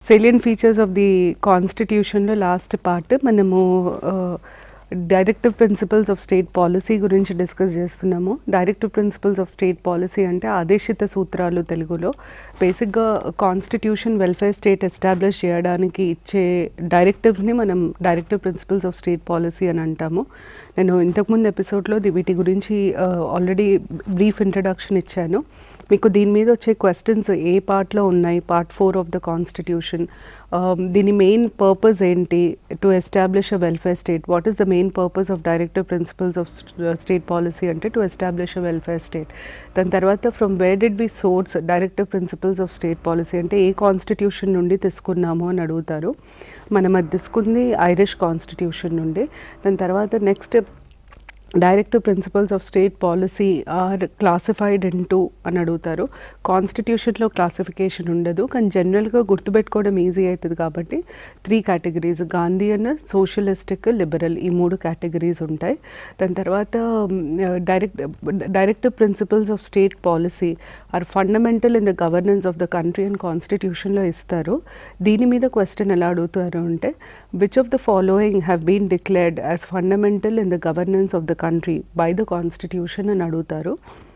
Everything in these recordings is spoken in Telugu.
సేలియన్ ఫీచర్స్ ఆఫ్ ది కాన్స్టిట్యూషన్లో లాస్ట్ పార్ట్ మనము directive principles of state policy గురించి డిస్కస్ చేస్తున్నాము directive principles of state policy అంటే ఆదేశిత సూత్రాలు తెలుగులో బేసిక్గా కాన్స్టిట్యూషన్ వెల్ఫేర్ స్టేట్ ఎస్టాబ్లిష్ చేయడానికి ఇచ్చే డైరెక్టివ్స్ని మనం directive principles of state policy అని అంటాము నేను ఇంతకుముందు ఎపిసోడ్లో ది- వీటి గురించి ఆల్రెడీ బ్రీఫ్ ఇంట్రడక్షన్ ఇచ్చాను మీకు దీని మీద వచ్చే క్వశ్చన్స్ ఏ పార్ట్లో ఉన్నాయి part four of the constitution దీని మెయిన్ పర్పస్ ఏంటి to establish a welfare state what is the main purpose of directive principles of state policy అంటే to establish a welfare state దాని తర్వాత from where did we source directive principles of state policy అంటే ఏ కాన్స్టిట్యూషన్ నుండి తీసుకున్నాము అని అడుగుతారు మనం అది తీసుకుంది ఐరిష్ కాన్స్టిట్యూషన్ నుండి దాని తర్వాత next directive principles of state policy are classified in two అని అడుగుతారు కాన్స్టిట్యూషన్లో క్లాసిఫికేషన్ ఉండదు కానీ జనరల్గా గుర్తుపెట్టుకోవడం ఈజీ అవుతుంది కాబట్టి three categories Gandhian socialistic liberal ఈ మూడు కేటగిరీస్ ఉంటాయి దాని తర్వాత direct directive principles of state policy are fundamental in the governance of the country and కాన్స్టిట్యూషన్లో ఇస్తారు దీని మీద క్వశ్చన్ ఎలా అడుగుతారు అంటే which of the following have been declared as fundamental in the governance of the country by the constitution అని అడుగుతారు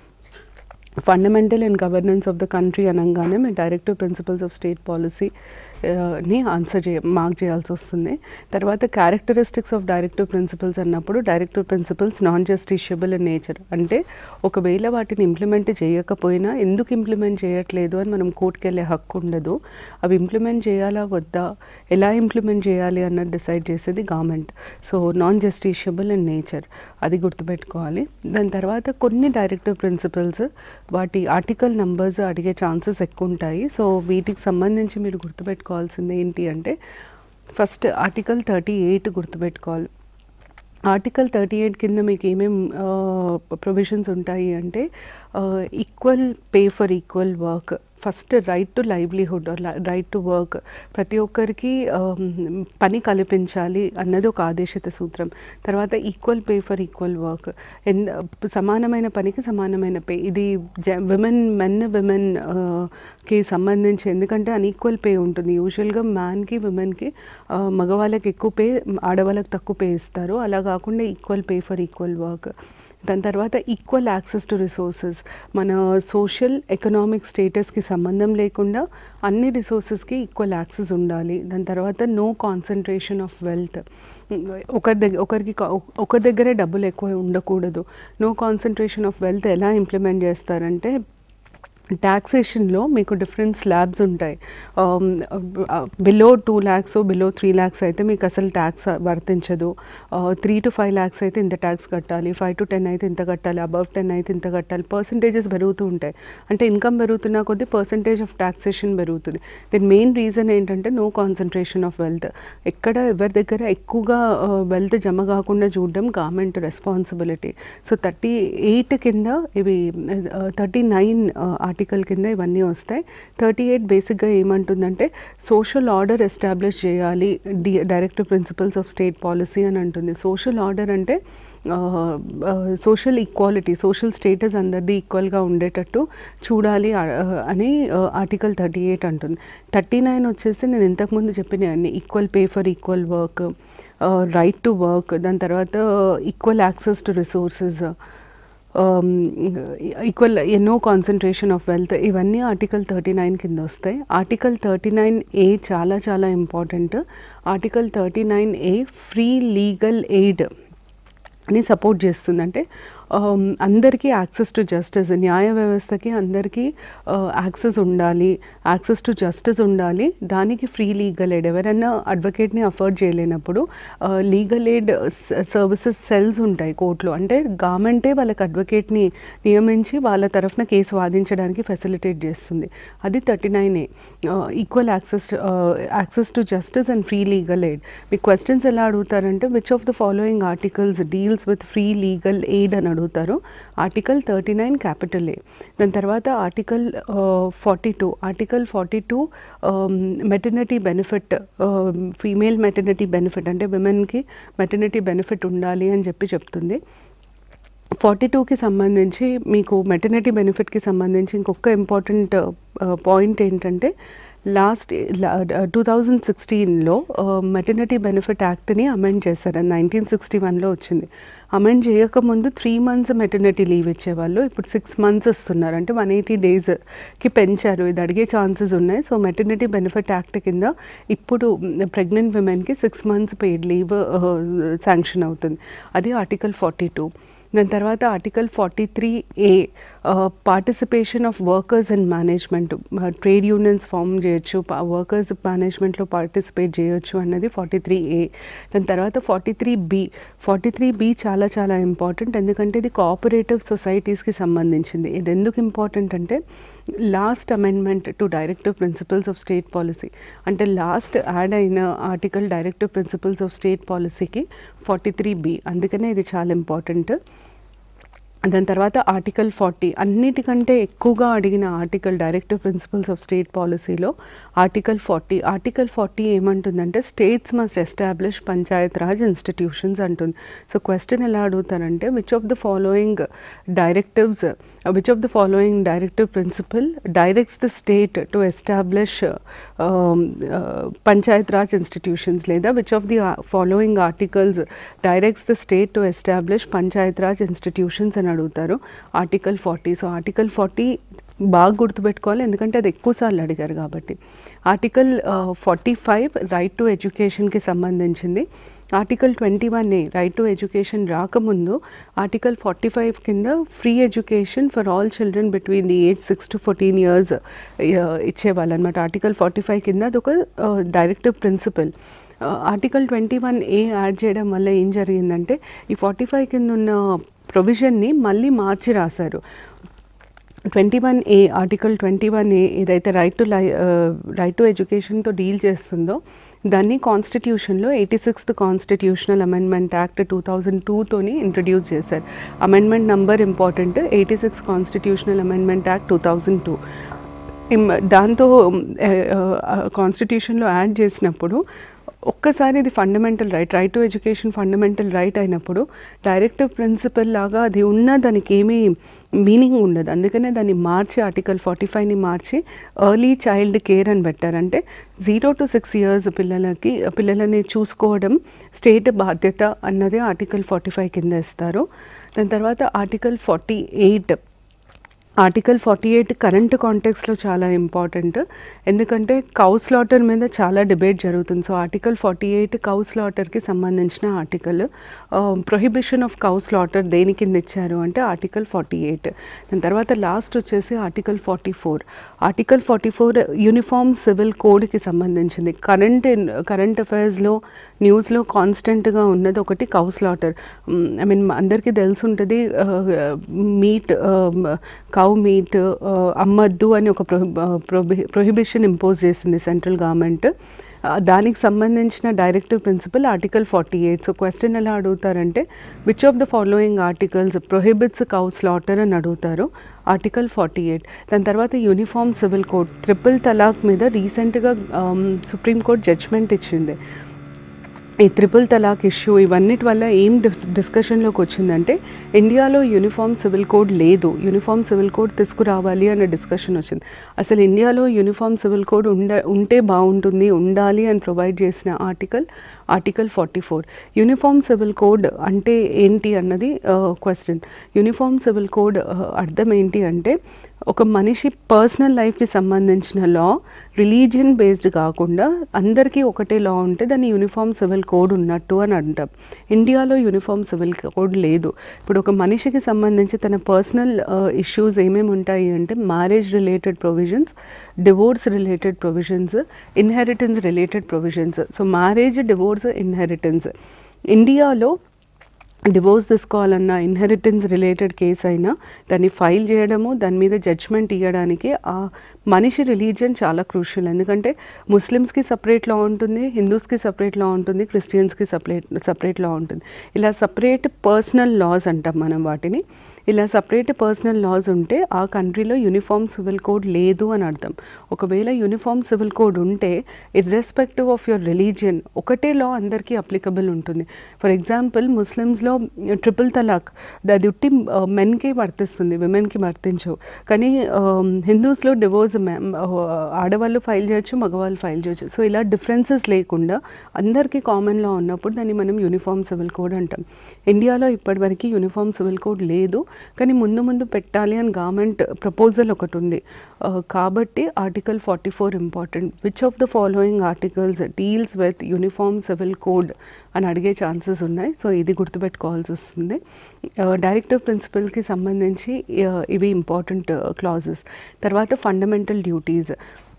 fundamental and governance of the country అనగానే మేము directive principles of state policy ని ఆన్సర్ చేయ మార్క్ చేయాల్సి వస్తుంది తర్వాత క్యారెక్టరిస్టిక్స్ ఆఫ్ డైరెక్టివ్ ప్రిన్సిపల్స్ అన్నప్పుడు directive principles non justiciable in nature అంటే ఒకవేళ వాటిని ఇంప్లిమెంట్ చేయకపోయినా ఎందుకు ఇంప్లిమెంట్ చేయట్లేదు అని మనం కోర్టుకు వెళ్ళే హక్కు ఉండదు అవి ఇంప్లిమెంట్ చేయాలా వద్దా ఎలా ఇంప్లిమెంట్ చేయాలి అన్నది డిసైడ్ చేసేది government so non justiciable in nature అది గుర్తుపెట్టుకోవాలి దాని తర్వాత కొన్ని డైరెక్టివ్ ప్రిన్సిపల్స్ వాటి ఆర్టికల్ నంబర్స్ అడిగే ఛాన్సెస్ ఎక్కువ ఉంటాయి సో వీటికి సంబంధించి మీరు గుర్తుపెట్టుకోవాల్సింది ఏంటి అంటే ఫస్ట్ ఆర్టికల్ థర్టీ ఎయిట్ గుర్తుపెట్టుకోవాలి ఆర్టికల్ థర్టీ ఎయిట్ కింద మీకు ఏమేం ప్రొవిజన్స్ ఉంటాయి అంటే equal pay for equal work first right to livelihood right to work ప్రతి ఒక్కరికి um, పని కల్పించాలి అన్నది ఒక ఆదేశిత సూత్రం తర్వాత equal pay for equal work ఎన్ సమానమైన పనికి సమానమైన పే ఇది జ విమెన్ మెన్ విమెన్ కి సంబంధించి ఎందుకంటే అన్ఈక్వల్ పే ఉంటుంది యూజువల్గా మ్యాన్కి విమెన్కి మగవాళ్ళకి ఎక్కువ పే ఆడవాళ్ళకి తక్కువ పే ఇస్తారు అలా కాకుండా equal pay for equal work దాని తర్వాత ఈక్వల్ యాక్సెస్ టు రిసోర్సెస్ మన సోషల్ ఎకనామిక్ స్టేటస్కి సంబంధం లేకుండా అన్ని రిసోర్సెస్కి ఈక్వల్ యాక్సెస్ ఉండాలి దాని తర్వాత నో కాన్సన్ట్రేషన్ ఆఫ్ వెల్త్ ఒకరి దగ్గర ఒకరికి కా- ఒకరి దగ్గరే డబ్బులు ఎక్కువ ఉండకూడదు నో కాన్సన్ట్రేషన్ ఆఫ్ వెల్త్ ఎలా ఇంప్లిమెంట్ చేస్తారంటే ట్యాక్సేషన్లో మీకు డిఫరెంట్ స్లాబ్స్ ఉంటాయి below two lakhs below three lakhs అయితే మీకు అసలు ట్యాక్స్ వర్తించదు త్రీ టు ఫైవ్ ల్యాక్స్ అయితే ఇంత ట్యాక్స్ కట్టాలి ఫైవ్ టు టెన్ అయితే ఇంత కట్టాలి అబవ్ టెన్ అయితే ఇంత కట్టాలి పర్సంటేజెస్ పెరుగుతూ ఉంటాయి అంటే ఇన్కమ్ పెరుగుతున్న కొద్దీ పర్సంటేజ్ ఆఫ్ ట్యాక్సేషన్ పెరుగుతుంది దీని మెయిన్ రీజన్ ఏంటంటే నో కాన్సన్ట్రేషన్ ఆఫ్ వెల్త్ ఎక్కడ ఎవరి దగ్గర ఎక్కువగా వెల్త్ జమ కాకుండా చూడడం government responsibility so thirty eight కింద ఇవి థర్టీ నైన్ ఆర్టికల్ కింద ఇవన్నీ వస్తాయి థర్టీ ఎయిట్ బేసిక్గా ఏమంటుందంటే సోషల్ ఆర్డర్ ఎస్టాబ్లిష్ చేయాలి the directive principles of state policy అని అంటుంది సోషల్ ఆర్డర్ అంటే సోషల్ ఈక్వాలిటీ సోషల్ స్టేటస్ అందరిది ఈక్వల్గా ఉండేటట్టు చూడాలి ఆ, అని ఆర్టికల్ థర్టీ ఎయిట్ అంటుంది థర్టీ నైన్ వచ్చేసి నేను ఇంతకుముందు చెప్పిన అన్ని equal pay for equal work right to work దాని తర్వాత equal access to resources equal ఎన్నో కాన్సన్ట్రేషన్ ఆఫ్ వెల్త్ ఇవన్నీ ఆర్టికల్ థర్టీ నైన్ కింద వస్తాయి ఆర్టికల్ థర్టీ నైన్ ఏ చాలా చాలా important article thirty nine A free legal aid అని సపోర్ట్ చేస్తుంది అంటే um, అందరికీ యాక్సెస్ టు జస్టిస్ న్యాయ వ్యవస్థకి అందరికీ యాక్సెస్ ఉండాలి యాక్సెస్ టు జస్టిస్ ఉండాలి దానికి ఫ్రీ లీగల్ ఎయిడ్ ఎవరైనా అడ్వకేట్ని అఫోర్డ్ చేయలేనప్పుడు లీగల్ ఎయిడ్ సర్వీసెస్ సెల్స్ ఉంటాయి కోర్టులో అంటే గవర్నమెంటే వాళ్ళకి అడ్వకేట్ని నియమించి వాళ్ళ తరఫున కేసు వాదించడానికి ఫెసిలిటేట్ చేస్తుంది అది thirty nine A equal access access to justice and free legal aid మీ క్వశ్చన్స్ ఎలా అడుగుతారంటే which of the following articles deals with free legal aid అని అడుగుతారు article thirty nine capital A దాని తర్వాత article forty two article forty two maternity benefit female maternity benefit అంటే విమెన్కి మెటర్నిటీ బెనిఫిట్ ఉండాలి అని చెప్పి చెప్తుంది ఫార్టీ టూకి సంబంధించి మీకు మెటర్నిటీ బెనిఫిట్కి సంబంధించి ఇంకొక ఇంపార్టెంట్ పాయింట్ ఏంటంటే లాస్ట్ టూ థౌజండ్ సిక్స్టీన్లో మెటర్నిటీ బెనిఫిట్ యాక్ట్ని అమెండ్ చేశారు నైన్టీన్ సిక్స్టీ వన్లో వచ్చింది అమెండ్ చేయకముందు త్రీ మంత్స్ మెటర్నిటీ లీవ్ ఇచ్చేవాళ్ళు ఇప్పుడు సిక్స్ మంత్స్ ఇస్తున్నారు అంటే వన్ ఎయిటీ డేస్కి పెంచారు ఇది అడిగే ఛాన్సెస్ ఉన్నాయి సో మెటర్నిటీ బెనిఫిట్ యాక్ట్ కింద ఇప్పుడు ప్రెగ్నెంట్ విమెన్కి six months paid leave sanction అవుతుంది అది ఆర్టికల్ ఫార్టీ టూ దాని తర్వాత article forty three A participation of workers and management trade unions form చేయొచ్చు వర్కర్స్ మేనేజ్మెంట్లో పార్టిసిపేట్ చేయొచ్చు అన్నది ఫార్టీ త్రీ ఏ దాని తర్వాత forty three B forty three B చాలా చాలా ఇంపార్టెంట్ ఎందుకంటే ఇది కోఆపరేటివ్ సొసైటీస్కి సంబంధించింది ఇది ఎందుకు ఇంపార్టెంట్ అంటే last amendment to directive principles of state policy అంటే లాస్ట్ యాడ్ అయిన article directive principles of state పాలసీకి ఫార్టీ త్రీ బి అందుకనే ఇది చాలా ఇంపార్టెంట్ దాని తర్వాత ఆర్టికల్ ఫార్టీ అన్నిటికంటే ఎక్కువగా అడిగిన article directive principles of state పాలసీలో ఆర్టికల్ ఫార్టీ ఆర్టికల్ ఫార్టీ ఏమంటుందంటే states must establish panchayat raj institutions అంటుంది సో క్వశ్చన్ ఎలా అడుగుతారంటే which of the following directives which of the following directive principle directs the state to establish panchayat raj institutions లేదా which of the following articles directs the state to establish panchayat raj institutions అని అడుగుతారు article forty so article forty బాగా గుర్తుపెట్టుకోవాలి ఎందుకంటే అది ఎక్కువసార్లు అడిగారు కాబట్టి article forty five right to ఎడ్యుకేషన్కి సంబంధించింది article twenty one A right to education రాకముందు ఆర్టికల్ ఫార్టీ ఫైవ్ కింద free education for all children between the age six to fourteen years ఇచ్చేవాళ్ళు అనమాట ఆర్టికల్ ఫార్టీ ఫైవ్ కింద అదొక directive principle article twenty one A add చేయడం వల్ల ఏం జరిగిందంటే ఈ ఫార్టీ ఫైవ్ కింద ఉన్న ప్రొవిజన్ని మళ్ళీ మార్చి రాశారు twenty one A article twenty one A ఏదైతే right to lie right to ఎడ్యుకేషన్తో డీల్ చేస్తుందో దాన్ని కాన్స్టిట్యూషన్లో eighty sixth constitutional amendment act two thousand టూతోని ఇంట్రడ్యూస్ చేశారు amendment number important eighty six constitutional amendment act two thousand two దాంతో కాన్స్టిట్యూషన్లో యాడ్ చేసినప్పుడు ఒక్కసారి ఇది fundamental right right to education fundamental right అయినప్పుడు డైరెక్టివ్ ప్రిన్సిపల్ లాగా అది ఉన్న దానికి ఏమీ మీనింగ్ ఉండదు అందుకనే దాన్ని మార్చి ఆర్టికల్ ఫార్టీ ఫైవ్ని మార్చి ఎర్లీ చైల్డ్ కేర్ అని పెట్టారంటే జీరో టు సిక్స్ ఇయర్స్ పిల్లలకి పిల్లలని చూసుకోవడం స్టేట్ బాధ్యత అన్నది ఆర్టికల్ ఫార్టీ ఫైవ్ కింద ఇస్తారు దాని తర్వాత article forty eight article forty eight current కాంటెక్స్లో చాలా ఇంపార్టెంట్ ఎందుకంటే కౌ స్లాటర్ మీద చాలా డిబేట్ జరుగుతుంది so article forty eight cow స్లాటర్కి సంబంధించిన article prohibition of cow slaughter దేని కింద ఇచ్చారు అంటే ఆర్టికల్ ఫార్టీ ఎయిట్ దాని తర్వాత లాస్ట్ వచ్చేసి article forty four article forty four uniform civil కోడ్కి సంబంధించింది కరెంట్ కరెంట్ అఫైర్స్లో న్యూస్లో కాన్స్టెంట్గా ఉన్నది ఒకటి కౌ స్లాటర్ ఐ మీన్ అందరికీ తెలిసి ఉంటుంది మీట్ కౌ మీట్ అమ్మద్దు అని ఒక ప్రొహిబిషన్ ఇంపోజ్ చేసింది సెంట్రల్ గవర్నమెంట్ దానికి సంబంధించిన directive principle article forty eight so question ఎలా అడుగుతారంటే which of the following articles prohibits cow slaughter అని అడుగుతారు ఆర్టికల్ ఫార్టీ ఎయిట్ దాని తర్వాత uniform civil code triple talaq మీద రీసెంట్గా సుప్రీంకోర్టు జడ్జ్మెంట్ ఇచ్చింది ఈ త్రిపుల్ తలాక్ ఇష్యూ ఇవన్నిటి వల్ల ఏం డిస్ డిస్కషన్లోకి వచ్చిందంటే ఇండియాలో యూనిఫామ్ సివిల్ కోడ్ లేదు యూనిఫామ్ సివిల్ కోడ్ తీసుకురావాలి అనే డిస్కషన్ వచ్చింది అసలు ఇండియాలో యూనిఫామ్ సివిల్ కోడ్ ఉండ ఉంటే బాగుంటుంది ఉండాలి అని ప్రొవైడ్ చేసిన article article forty four uniform civil code అంటే ఏంటి అన్నది క్వశ్చన్ యూనిఫామ్ సివిల్ కోడ్ అర్థం ఏంటి అంటే ఒక మనిషి పర్సనల్ లైఫ్కి సంబంధించిన లా రిలీజియన్ బేస్డ్ కాకుండా అందరికీ ఒకటే లా ఉంటే దాన్ని యూనిఫామ్ సివిల్ కోడ్ ఉన్నట్టు అని అంటాం ఇండియాలో యూనిఫామ్ సివిల్ కోడ్ లేదు ఇప్పుడు ఒక మనిషికి సంబంధించి తన పర్సనల్ ఇష్యూస్ ఏమేమి ఉంటాయి అంటే marriage related provisions divorce related provisions inheritance related provisions so marriage divorce inheritance ఇండియాలో డివోర్స్ తీసుకోవాలన్న ఇన్హెరిటెన్స్ రిలేటెడ్ కేసు అయినా దాన్ని ఫైల్ చేయడము దాని మీద జడ్జ్మెంట్ ఇవ్వడానికి ఆ మనిషి రిలీజియన్ చాలా క్రూషియల్ ఎందుకంటే ముస్లిమ్స్కి సపరేట్ లా ఉంటుంది హిందూస్కి సపరేట్ లా ఉంటుంది క్రిస్టియన్స్కి సపరేట్ సపరేట్ లా ఉంటుంది ఇలా సపరేట్ పర్సనల్ లాస్ అంటాం మనం వాటిని ఇలా సపరేట్ పర్సనల్ లాస్ ఉంటే ఆ కంట్రీలో యూనిఫామ్ సివిల్ కోడ్ లేదు అని అర్థం ఒకవేళ యూనిఫామ్ సివిల్ కోడ్ ఉంటే ఇర్రెస్పెక్టివ్ ఆఫ్ యువర్ రిలీజియన్ ఒకటే లా అందరికీ అప్లికబుల్ ఉంటుంది ఫర్ ఎగ్జాంపుల్ ముస్లిమ్స్లో ట్రిపుల్ తలాక్ అది ఉట్టి మెన్కి వర్తిస్తుంది విమెన్కి వర్తించవు కానీ హిందూస్లో డివోర్స్ ఆడవాళ్ళు ఫైల్ చేయొచ్చు మగవాళ్ళు ఫైల్ చేయొచ్చు సో ఇలా డిఫరెన్సెస్ లేకుండా అందరికీ కామన్ లా ఉన్నప్పుడు దాన్ని మనం యూనిఫామ్ సివిల్ కోడ్ అంటాం ఇండియాలో ఇప్పటివరకు యూనిఫామ్ సివిల్ కోడ్ లేదు కానీ ముందు ముందు పెట్టాలి అని గవర్నమెంట్ ప్రపోజల్ ఒకటి ఉంది ఆ, కాబట్టి article forty four important which of the following articles deals with uniform civil code అని అడిగే ఛాన్సెస్ ఉన్నాయి సో ఇది గుర్తుపెట్టుకోవాల్సి వస్తుంది డైరెక్టివ్ ప్రిన్సిపల్కి సంబంధించి ఆ, ఇవి ఇంపార్టెంట్ క్లాజెస్ తర్వాత fundamental duties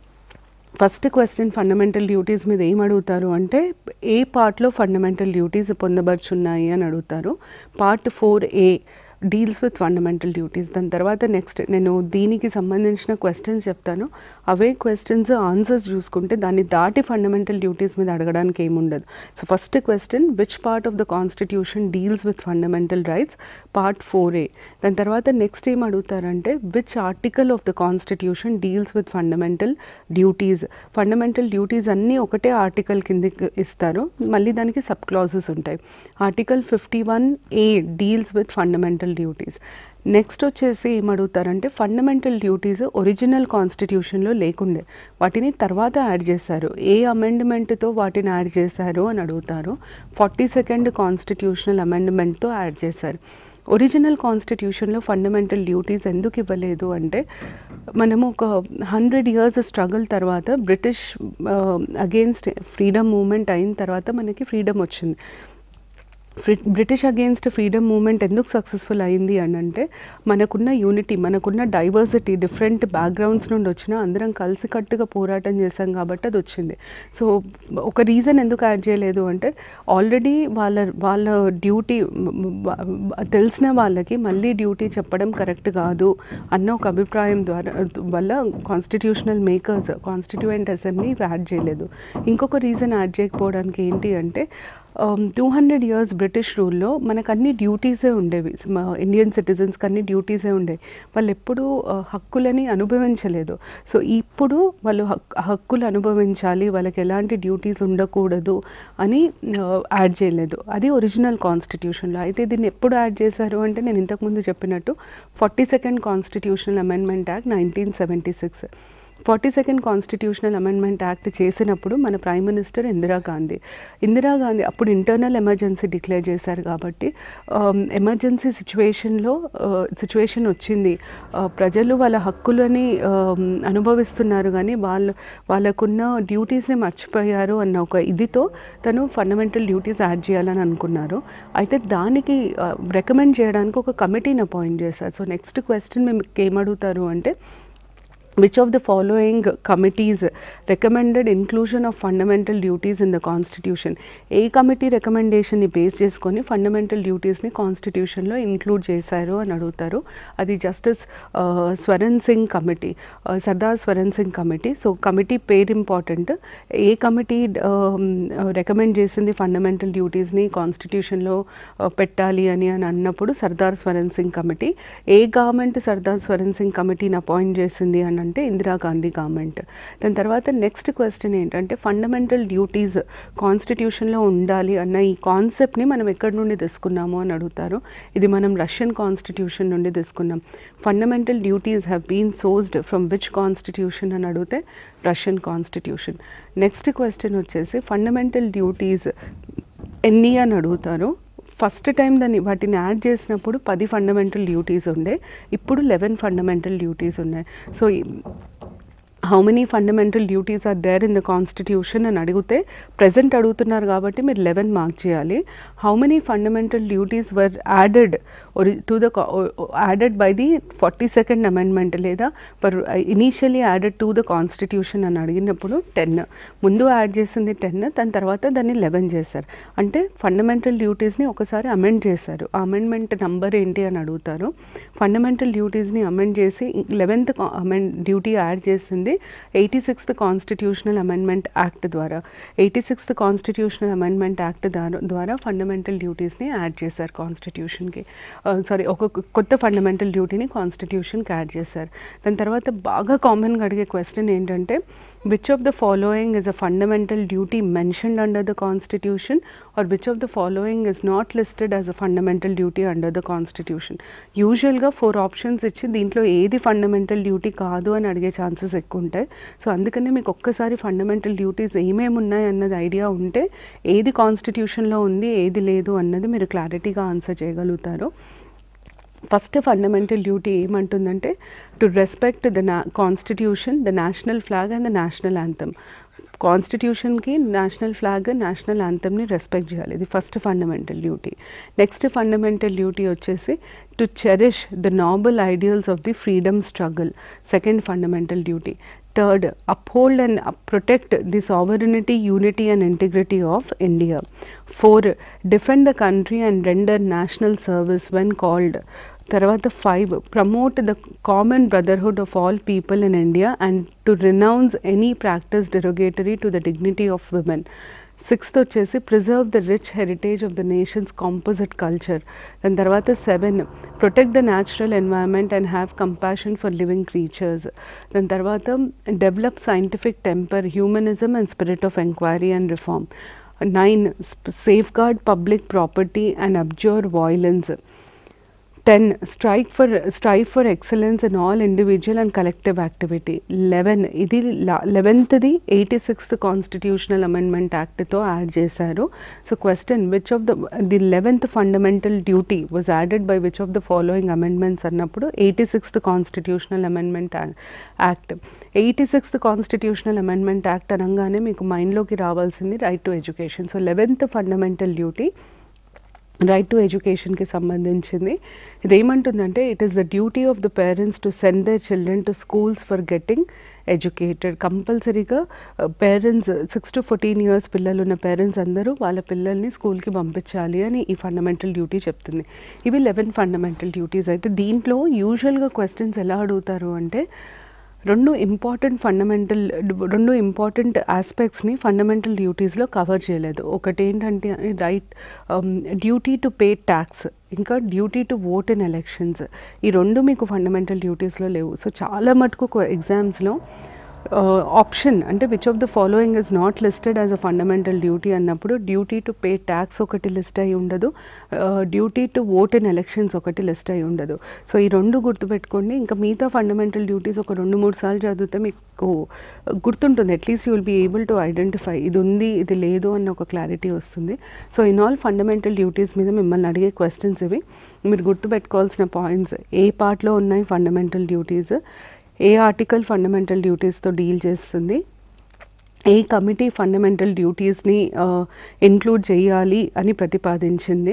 first question fundamental duties మీద ఏం అడుగుతారు అంటే ఏ పార్ట్లో ఫండమెంటల్ డ్యూటీస్ పొందబడుచున్నాయి అని అడుగుతారు part four A deals with fundamental duties దాని తర్వాత నెక్స్ట్ నేను దీనికి సంబంధించిన క్వశ్చన్స్ చెప్తాను అవే క్వశ్చన్స్ ఆన్సర్స్ చూసుకుంటే దాన్ని దాటి ఫండమెంటల్ డ్యూటీస్ మీద అడగడానికి ఏముండదు so first question which part of the constitution deals with fundamental rights part four A దాని తర్వాత నెక్స్ట్ ఏం అడుగుతారంటే which article of the constitution deals with fundamental duties fundamental duties అన్నీ ఒకటే ఆర్టికల్ కిందకి ఇస్తారు మళ్ళీ దానికి సబ్ క్లాజెస్ ఉంటాయి article fifty one A deals with fundamental duties next వచ్చేసి ఏం అడుగుతారంటే ఫండమెంటల్ డ్యూటీస్ ఒరిజినల్ కాన్స్టిట్యూషన్లో లేకుండే వాటిని తర్వాత యాడ్ చేశారు ఏ అమెండ్మెంట్తో వాటిని యాడ్ చేశారు అని అడుగుతారు ఫార్టీ సెకండ్ కాన్స్టిట్యూషనల్ అమెండ్మెంట్తో యాడ్ చేశారు ఒరిజినల్ కాన్స్టిట్యూషన్లో ఫండమెంటల్ డ్యూటీస్ ఎందుకు ఇవ్వలేదు అంటే మనము ఒక హండ్రెడ్ ఇయర్స్ స్ట్రగుల్ తర్వాత బ్రిటిష్ అగేన్స్ట్ ఫ్రీడమ్ మూమెంట్ అయిన తర్వాత మనకి ఫ్రీడమ్ వచ్చింది free British against freedom movement ఎందుకు సక్సెస్ఫుల్ అయింది అని అంటే మనకున్న యూనిటీ మనకున్న డైవర్సిటీ డిఫరెంట్ బ్యాక్గ్రౌండ్స్ నుండి వచ్చిన అందరం కలిసికట్టుగా పోరాటం చేశాం కాబట్టి అది వచ్చింది సో ఒక రీజన్ ఎందుకు యాడ్ చేయలేదు అంటే ఆల్రెడీ వాళ్ళ వాళ్ళ డ్యూటీ తెలిసిన వాళ్ళకి మళ్ళీ డ్యూటీ చెప్పడం కరెక్ట్ కాదు అన్న ఒక అభిప్రాయం ద్వారా వల్ల constitutional makers constituent assembly add చేయలేదు ఇంకొక రీజన్ యాడ్ చేయకపోవడానికి ఏంటి అంటే టూ హండ్రెడ్ ఇయర్స్ బ్రిటిష్ రూల్లో మనకు అన్ని డ్యూటీసే ఉండేవి మా ఇండియన్ సిటిజన్స్కి అన్ని డ్యూటీసే ఉండేవి వాళ్ళు ఎప్పుడూ ఆ, హక్కులని అనుభవించలేదు సో ఇప్పుడు వాళ్ళు హక్ హక్కులు అనుభవించాలి వాళ్ళకి ఎలాంటి డ్యూటీస్ ఉండకూడదు అని యాడ్ చేయలేదు అది ఒరిజినల్ కాన్స్టిట్యూషన్లో అయితే దీన్ని ఎప్పుడు యాడ్ చేశారు అంటే నేను ఇంతకుముందు చెప్పినట్టు forty second constitutional amendment act nineteen seventy six forty second constitutional amendment act చేసినప్పుడు మన ప్రైమ్ మినిస్టర్ ఇందిరాగాంధీ ఇందిరాగాంధీ అప్పుడు ఇంటర్నల్ ఎమర్జెన్సీ డిక్లేర్ చేశారు కాబట్టి ఎమర్జెన్సీ సిచ్యువేషన్లో సిచ్యువేషన్ వచ్చింది ఆ, ప్రజలు వాళ్ళ హక్కులని ఆమ్, అనుభవిస్తున్నారు కానీ వాళ్ళు వాళ్ళకున్న డ్యూటీస్ని మర్చిపోయారు అన్న ఒక ఇదితో తను ఫండమెంటల్ డ్యూటీస్ యాడ్ చేయాలని అనుకున్నారు అయితే దానికి రికమెండ్ చేయడానికి ఒక కమిటీని అపాయింట్ చేశారు సో నెక్స్ట్ క్వశ్చన్ మేము ఏమడుగుతారు అంటే which of the following committees recommended inclusion of fundamental duties in the constitution ఏ కమిటీ రికమెండేషన్ని బేస్ చేసుకొని ఫండమెంటల్ డ్యూటీస్ని కాన్స్టిట్యూషన్లో ఇంక్లూడ్ చేశారు అని అడుగుతారు అది justice Swaran Singh committee Sardar Swaran Singh committee so committee పేరు ఇంపార్టెంట్ ఏ కమిటీ రికమెండ్ చేసింది ఫండమెంటల్ డ్యూటీస్ని కాన్స్టిట్యూషన్లో పెట్టాలి అని అని అన్నప్పుడు సర్దార్ స్వరణ్ సింగ్ కమిటీ ఏ గవర్నమెంట్ సర్దార్ స్వరణ్ సింగ్ కమిటీని అపాయింట్ చేసింది అని అంటే ఇందిరాగాంధీ గవర్నమెంట్ దాని తర్వాత నెక్స్ట్ క్వశ్చన్ ఏంటంటే ఫండమెంటల్ డ్యూటీస్ కాన్స్టిట్యూషన్లో ఉండాలి అన్న ఈ కాన్సెప్ట్ని మనం ఎక్కడి నుండి తీసుకున్నాము అని అడుగుతారు ఇది మనం రష్యన్ కాన్స్టిట్యూషన్ నుండి తీసుకున్నాం fundamental duties have been sourced from which constitution అని అడిగితే రష్యన్ కాన్స్టిట్యూషన్ నెక్స్ట్ క్వశ్చన్ వచ్చేసి ఫండమెంటల్ డ్యూటీస్ ఎన్ని అని అడుగుతారు ఫస్ట్ టైం దాన్ని వాటిని యాడ్ చేసినప్పుడు పది ఫండమెంటల్ డ్యూటీస్ ఉండే ఇప్పుడు లెవెన్ ఫండమెంటల్ డ్యూటీస్ ఉన్నాయి so how many fundamental duties are there in the constitution అని అడిగితే ప్రజెంట్ అడుగుతున్నారు కాబట్టి మీరు లెవెన్ మార్క్ చేయాలి how many fundamental duties were added to the added by the forty second amendment లేదా for initially added to the constitution అని అడిగినప్పుడు టెన్ ముందు యాడ్ చేసింది టెన్ దాని తర్వాత దాన్ని లెవెన్ చేశారు అంటే ఫండమెంటల్ డ్యూటీస్ని ఒకసారి అమెండ్ చేశారు ఆ అమెండ్మెంట్ నంబర్ ఏంటి అని అడుగుతారు ఫండమెంటల్ డ్యూటీస్ని అమెండ్ చేసి లెవెన్త్ అమెండ్ డ్యూటీ యాడ్ చేసింది eighty sixth constitutional amendment act ద్వారా eighty sixth constitutional amendment act ద్వారా ఫండమెంటల్ ఫండమెంటల్ డ్యూటీస్ని యాడ్ చేశారు కాన్స్టిట్యూషన్కి సారీ ఒక కొ- కొత్త ఫండమెంటల్ డ్యూటీని కాన్స్టిట్యూషన్కి యాడ్ చేశారు దాని తర్వాత బాగా కామన్గా అడిగే క్వశ్చన్ ఏంటంటే which of the following is a fundamental duty mentioned under the constitution or which of the following is not listed as a fundamental duty under the constitution యూజువల్గా ఫోర్ ఆప్షన్స్ ఇచ్చి దీంట్లో ఏది ఫండమెంటల్ డ్యూటీ కాదు అని అడిగే ఛాన్సెస్ ఎక్కువ ఉంటాయి సో అందుకనే మీకు ఒక్కసారి ఫండమెంటల్ డ్యూటీస్ ఏమేమి ఉన్నాయి అన్నది ఐడియా ఉంటే ఏది కాన్స్టిట్యూషన్లో ఉంది ఏది లేదు అన్నది మీరు క్లారిటీగా ఆన్సర్ చేయగలుగుతారు ఫస్ట్ ఫండమెంటల్ డ్యూటీ ఏమంటుందంటే టు రెస్పెక్ట్ ద నా constitution the national flag and the national anthem కాన్స్టిట్యూషన్కి నేషనల్ ఫ్లాగ్ నేషనల్ యాంథమ్ని రెస్పెక్ట్ చేయాలి ఇది first fundamental duty next fundamental duty వచ్చేసి to cherish the noble ideals of the freedom struggle second fundamental duty third uphold and protect the sovereignty unity and integrity of India four defend the country and render national service when called తర్వాత five promote the common brotherhood of all people in India and to renounce any practice derogatory to the dignity of women sixth వచ్చేసి preserve the rich heritage of the nation's composite culture దాని తర్వాత seven protect the natural environment and have compassion for living creatures దాని తర్వాత develop scientific temper humanism and spirit of enquiry and reform nine safeguard public property and observe violence ten strike for strive for excellence in all individual and collective activity eleven ఇది లెవెన్త్ది ఎయిటీ సిక్స్త్ కాన్స్టిట్యూషనల్ అమెండ్మెంట్ యాక్ట్తో యాడ్ చేశారు so question which of the the eleventh fundamental duty was added by which of the following amendments అన్నప్పుడు eighty sixth constitutional amendment act eighty sixth constitutional amendment act అనగానే మీకు మైండ్లోకి రావాల్సింది right to education so eleventh fundamental duty right to ఎడ్యుకేషన్కి సంబంధించింది ఇది ఏమంటుందంటే it is the duty of the parents to send there children to schools for getting educated కంపల్సరీగా parents six to fourteen years పిల్లలు ఉన్న పేరెంట్స్ అందరూ వాళ్ళ పిల్లల్ని స్కూల్కి పంపించాలి అని ఈ ఫండమెంటల్ డ్యూటీ చెప్తుంది ఇవి లెవెన్ ఫండమెంటల్ డ్యూటీస్ అయితే దీంట్లో యూజువల్గా క్వశ్చన్స్ ఎలా అడుగుతారు అంటే రెండు ఇంపార్టెంట్ ఫండమెంటల్ రెండు ఇంపార్టెంట్ ఆస్పెక్ట్స్ని ఫండమెంటల్ డ్యూటీస్లో కవర్ చేయలేదు ఒకటి ఏంటంటే right duty to pay tax ఇంకా duty to vote in elections ఈ రెండు మీకు ఫండమెంటల్ డ్యూటీస్లో లేవు సో చాలా మటుకు ఎగ్జామ్స్లో ఆప్షన్ అంటే which of the following is not listed as a fundamental duty అన్నప్పుడు డ్యూటీ టు పే ట్యాక్స్ ఒకటి లిస్ట్ అయి ఉండదు duty to vote in elections ఒకటి లిస్ట్ అయి ఉండదు సో ఈ రెండు గుర్తుపెట్టుకోండి ఇంకా మిగతా ఫండమెంటల్ డ్యూటీస్ ఒక రెండు మూడు సార్లు చదివితే మీకు గుర్తుంటుంది at least you will be able to identify ఇది ఉంది ఇది లేదు అన్న ఒక క్లారిటీ వస్తుంది so in all fundamental duties మీద మిమ్మల్ని అడిగే క్వశ్చన్స్ ఇవి మీరు గుర్తుపెట్టుకోవాల్సిన పాయింట్స్ ఏ పార్ట్లో ఉన్నాయి ఫండమెంటల్ డ్యూటీస్ ఏ ఆర్టికల్ ఫండమెంటల్ డ్యూటీస్తో డీల్ చేస్తుంది ఏ కమిటీ ఫండమెంటల్ డ్యూటీస్ని ఇంక్లూడ్ చేయాలి అని ప్రతిపాదించింది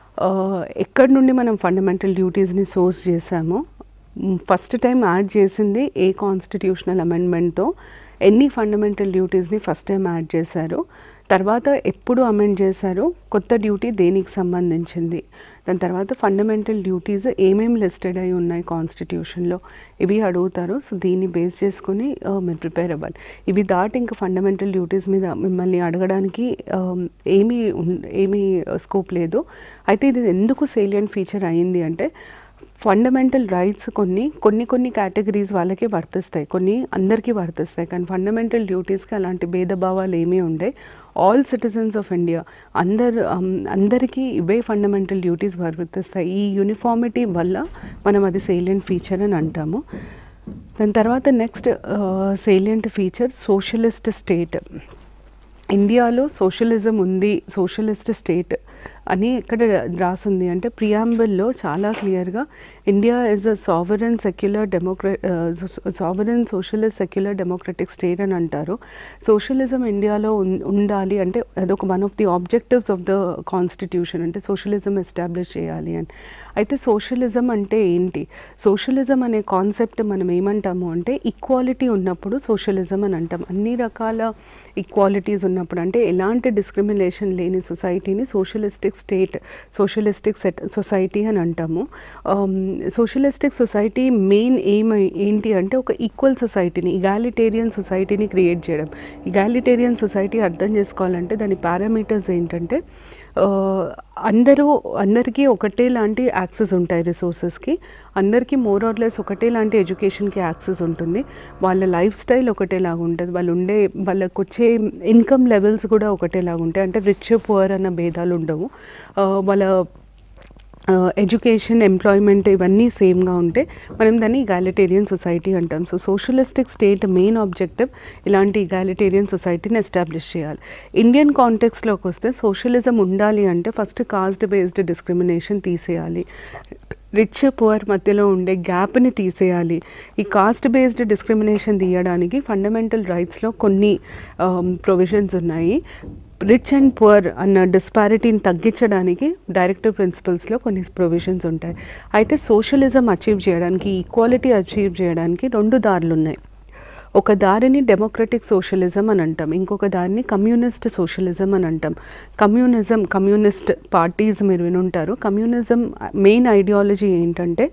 ఎక్కడి నుండి మనం ఫండమెంటల్ డ్యూటీస్ని సోర్స్ చేశామో ఫస్ట్ టైం యాడ్ చేసింది ఏ కాన్స్టిట్యూషనల్ అమెండ్మెంట్తో ఎన్ని ఫండమెంటల్ డ్యూటీస్ని ఫస్ట్ టైం యాడ్ చేశారు తర్వాత ఎప్పుడు అమెండ్ చేశారు కొత్త డ్యూటీ దేనికి సంబంధించింది దాని తర్వాత ఫండమెంటల్ డ్యూటీస్ ఏమేమి లిస్టెడ్ అయి ఉన్నాయి కాన్స్టిట్యూషన్లో ఇవి అడుగుతారు సో దీన్ని బేస్ చేసుకొని మీరు ప్రిపేర్ అవ్వాలి ఇవి దాటి ఇంకా ఫండమెంటల్ డ్యూటీస్ మీద మిమ్మల్ని అడగడానికి ఏమీ ఏమీ స్కోప్ లేదు అయితే ఇది ఎందుకు సేలియంట్ ఫీచర్ అయింది అంటే ఫండమెంటల్ రైట్స్ కొన్ని కొన్ని కొన్ని కేటగిరీస్ వాళ్ళకి వర్తిస్తాయి కొన్ని అందరికీ వర్తిస్తాయి కానీ ఫండమెంటల్ డ్యూటీస్కి అలాంటి భేదభావాలు ఏమీ ఉండే ఆల్ సిటిజన్స్ ఆఫ్ ఇండియా అందరు అందరికీ ఇవే ఫండమెంటల్ డ్యూటీస్ వర్తిస్తాయి ఈ యూనిఫార్మిటీ వల్ల మనం అది సేలియంట్ ఫీచర్ అని అంటాము దాని తర్వాత next salient feature socialist state ఇండియాలో సోషలిజం ఉంది సోషలిస్ట్ స్టేట్ అని ఎక్కడ రాసింది అంటే ప్రియాంబుల్లో చాలా క్లియర్గా India is a sovereign secular democra sovereign socialist secular democratic state అని అంటారు సోషలిజం ఇండియాలో ఉండాలి అంటే అదొక one of the objectives of the constitution అంటే సోషలిజం ఎస్టాబ్లిష్ చేయాలి అని అయితే సోషలిజం అంటే ఏంటి సోషలిజం అనే కాన్సెప్ట్ మనం ఏమంటాము అంటే ఈక్వాలిటీ ఉన్నప్పుడు సోషలిజం అని అంటాం అన్ని రకాల ఈక్వాలిటీస్ ఉన్నప్పుడు అంటే ఎలాంటి డిస్క్రిమినేషన్ లేని సొసైటీని socialistic state socialistic set society అని అంటాము సోషలిస్టిక్ సొసైటీ మెయిన్ ఎయిమ్ ఏంటి అంటే ఒక ఈక్వల్ సొసైటీని ఇగాలిటేరియన్ సొసైటీని క్రియేట్ చేయడం ఇగాలిటేరియన్ సొసైటీ అర్థం చేసుకోవాలంటే దాని పారామీటర్స్ ఏంటంటే ఆ, అందరూ అందరికీ ఒకటే లాంటి యాక్సెస్ ఉంటాయి రిసోర్సెస్కి అందరికీ మోర్ ఆర్ లెస్ ఒకటే లాంటి ఎడ్యుకేషన్కి యాక్సెస్ ఉంటుంది వాళ్ళ లైఫ్ స్టైల్ ఒకటేలాగా ఉంటుంది వాళ్ళు ఉండే వాళ్ళకు వచ్చే ఇన్కమ్ లెవెల్స్ కూడా ఒకటేలాగా ఉంటాయి అంటే రిచ్ పువర్ అన్న భేదాలు ఉండవు ఆ, వాళ్ళ ఎడ్యుకేషన్ ఎంప్లాయ్మెంట్ ఇవన్నీ సేమ్గా ఉంటే మనం దాన్ని ఇగాలిటేరియన్ సొసైటీ అంటాం so socialistic state main objective ఇలాంటి ఇగాలిటేరియన్ సొసైటీని ఎస్టాబ్లిష్ చేయాలి ఇండియన్ కాంటెక్స్లోకి వస్తే సోషలిజం ఉండాలి అంటే ఫస్ట్ కాస్ట్ బేస్డ్ డిస్క్రిమినేషన్ తీసేయాలి రిచ్ పువర్ మధ్యలో ఉండే గ్యాప్ని తీసేయాలి ఈ కాస్ట్ బేస్డ్ డిస్క్రిమినేషన్ తీయడానికి ఫండమెంటల్ రైట్స్లో కొన్ని ప్రొవిజన్స్ ఉన్నాయి రిచ్ అండ్ పువర్ అన్న డిస్పారిటీని తగ్గించడానికి డైరెక్టివ్ ప్రిన్సిపల్స్లో కొన్ని ప్రొవిజన్స్ ఉంటాయి అయితే సోషలిజం అచీవ్ చేయడానికి ఈక్వాలిటీ అచీవ్ చేయడానికి రెండు దారులు ఉన్నాయి ఒక దారిని డెమోక్రటిక్ సోషలిజం అని అంటాం ఇంకొక దారిని కమ్యూనిస్ట్ సోషలిజం అని అంటాం కమ్యూనిజం కమ్యూనిస్ట్ పార్టీస్ మీరు వినుంటారు కమ్యూనిజం మెయిన్ ఐడియాలజీ ఏంటంటే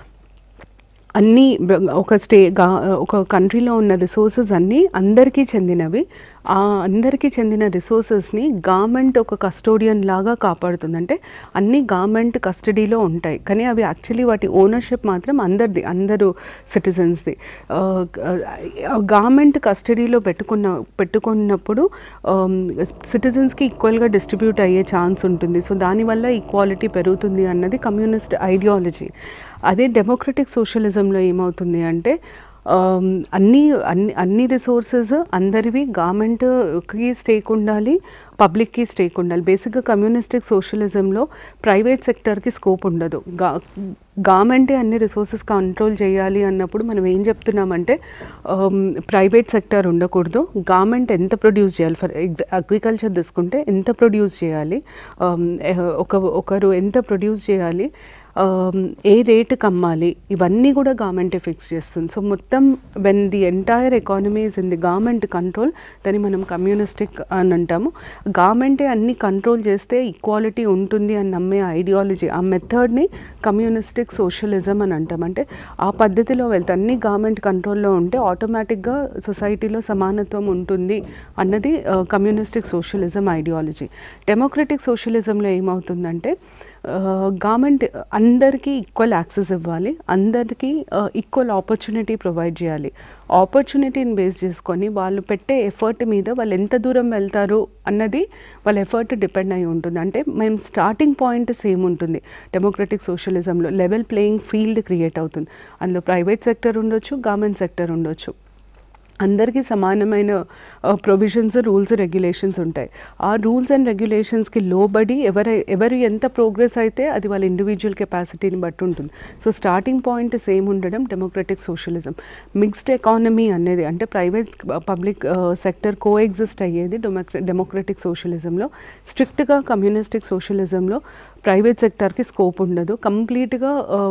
అన్నీ బ- ఒక స్టే గా ఒక కంట్రీలో ఉన్న రిసోర్సెస్ అన్నీ అందరికీ చెందినవి ఆ అందరికీ చెందిన రిసోర్సెస్ని గవర్నమెంట్ ఒక కస్టోడియన్ లాగా కాపాడుతుంది అంటే అన్నీ గవర్నమెంట్ కస్టడీలో ఉంటాయి కానీ అవి యాక్చువల్లీ వాటి ఓనర్షిప్ మాత్రం అందరిది అందరూ సిటిజన్స్ది గవర్నమెంట్ కస్టడీలో పెట్టుకున్న పెట్టుకున్నప్పుడు సిటిజన్స్కి ఈక్వల్గా డిస్ట్రిబ్యూట్ అయ్యే ఛాన్స్ ఉంటుంది సో దానివల్ల ఈక్వాలిటీ పెరుగుతుంది అన్నది కమ్యూనిస్ట్ ఐడియాలజీ అదే డెమోక్రటిక్ సోషలిజంలో ఏమవుతుంది అంటే ఆమ్, అన్ని అన్ని అన్ని రిసోర్సెస్ అందరివి గవర్నమెంట్కి స్టేక్ ఉండాలి పబ్లిక్కి స్టేక్ ఉండాలి బేసిక్గా కమ్యూనిస్టిక్ సోషలిజంలో ప్రైవేట్ సెక్టర్కి స్కోప్ ఉండదు గా గవర్నమెంటే అన్ని రిసోర్సెస్ కంట్రోల్ చేయాలి అన్నప్పుడు మనం ఏం చెప్తున్నామంటే ప్రైవేట్ సెక్టర్ ఉండకూడదు గవర్నమెంట్ ఎంత ప్రొడ్యూస్ చేయాలి ఫర్ అగ్రికల్చర్ తీసుకుంటే ఎంత ప్రొడ్యూస్ చేయాలి ఆమ్, ఎహ్, ఒక ఒకరు ఎంత ప్రొడ్యూస్ చేయాలి ఆమ్, ఏ రేటుకి అమ్మాలి ఇవన్నీ కూడా గవర్నమెంటే ఫిక్స్ చేస్తుంది సో మొత్తం when the entire economy is in the government control దాన్ని మనం కమ్యూనిస్టిక్ అని అంటాము గవర్నమెంటే అన్ని కంట్రోల్ చేస్తే ఈక్వాలిటీ ఉంటుంది అని నమ్మే ఐడియాలజీ ఆ మెథడ్ని కమ్యూనిస్టిక్ సోషలిజం అని అంటాం అంటే ఆ పద్ధతిలో వెళ్తే అన్ని గవర్నమెంట్ కంట్రోల్లో ఉంటే ఆటోమేటిక్గా సొసైటీలో సమానత్వం ఉంటుంది అన్నది కమ్యూనిస్టిక్ సోషలిజం ఐడియాలజీ డెమోక్రటిక్ సోషలిజంలో ఏమవుతుందంటే గవర్నమెంట్ అందరికీ ఈక్వల్ యాక్సెస్ ఇవ్వాలి అందరికీ ఈక్వల్ ఆపర్చునిటీ ప్రొవైడ్ చేయాలి ఆపర్చునిటీని బేస్ చేసుకొని వాళ్ళు పెట్టే ఎఫర్ట్ మీద వాళ్ళు ఎంత దూరం వెళ్తారు అన్నది వాళ్ళ ఎఫర్ట్ డిపెండ్ అయి ఉంటుంది అంటే మేము స్టార్టింగ్ పాయింట్ సేమ్ ఉంటుంది డెమోక్రటిక్ సోషలిజంలో లెవెల్ ప్లేయింగ్ ఫీల్డ్ క్రియేట్ అవుతుంది అందులో ప్రైవేట్ సెక్టర్ ఉండొచ్చు గవర్నమెంట్ సెక్టర్ ఉండొచ్చు అందరికీ సమానమైన ప్రొవిజన్స్ రూల్స్ రెగ్యులేషన్స్ ఉంటాయి ఆ రూల్స్ అండ్ రెగ్యులేషన్స్కి లోబడి ఎవరు ఎవరు ఎంత ప్రోగ్రెస్ అయితే అది వాళ్ళ ఇండివిజువల్ కెపాసిటీని బట్టి ఉంటుంది సో స్టార్టింగ్ పాయింట్ సేమ్ ఉండడం డెమోక్రటిక్ సోషలిజం మిక్స్డ్ ఎకానమీ అనేది అంటే private public sector coexist అయ్యేది డెమోక్ర డెమోక్రటిక్ సోషలిజంలో స్ట్రిక్ట్గా కమ్యూనిస్టిక్ సోషలిజంలో ప్రైవేట్ సెక్టార్కి స్కోప్ ఉండదు కంప్లీట్గా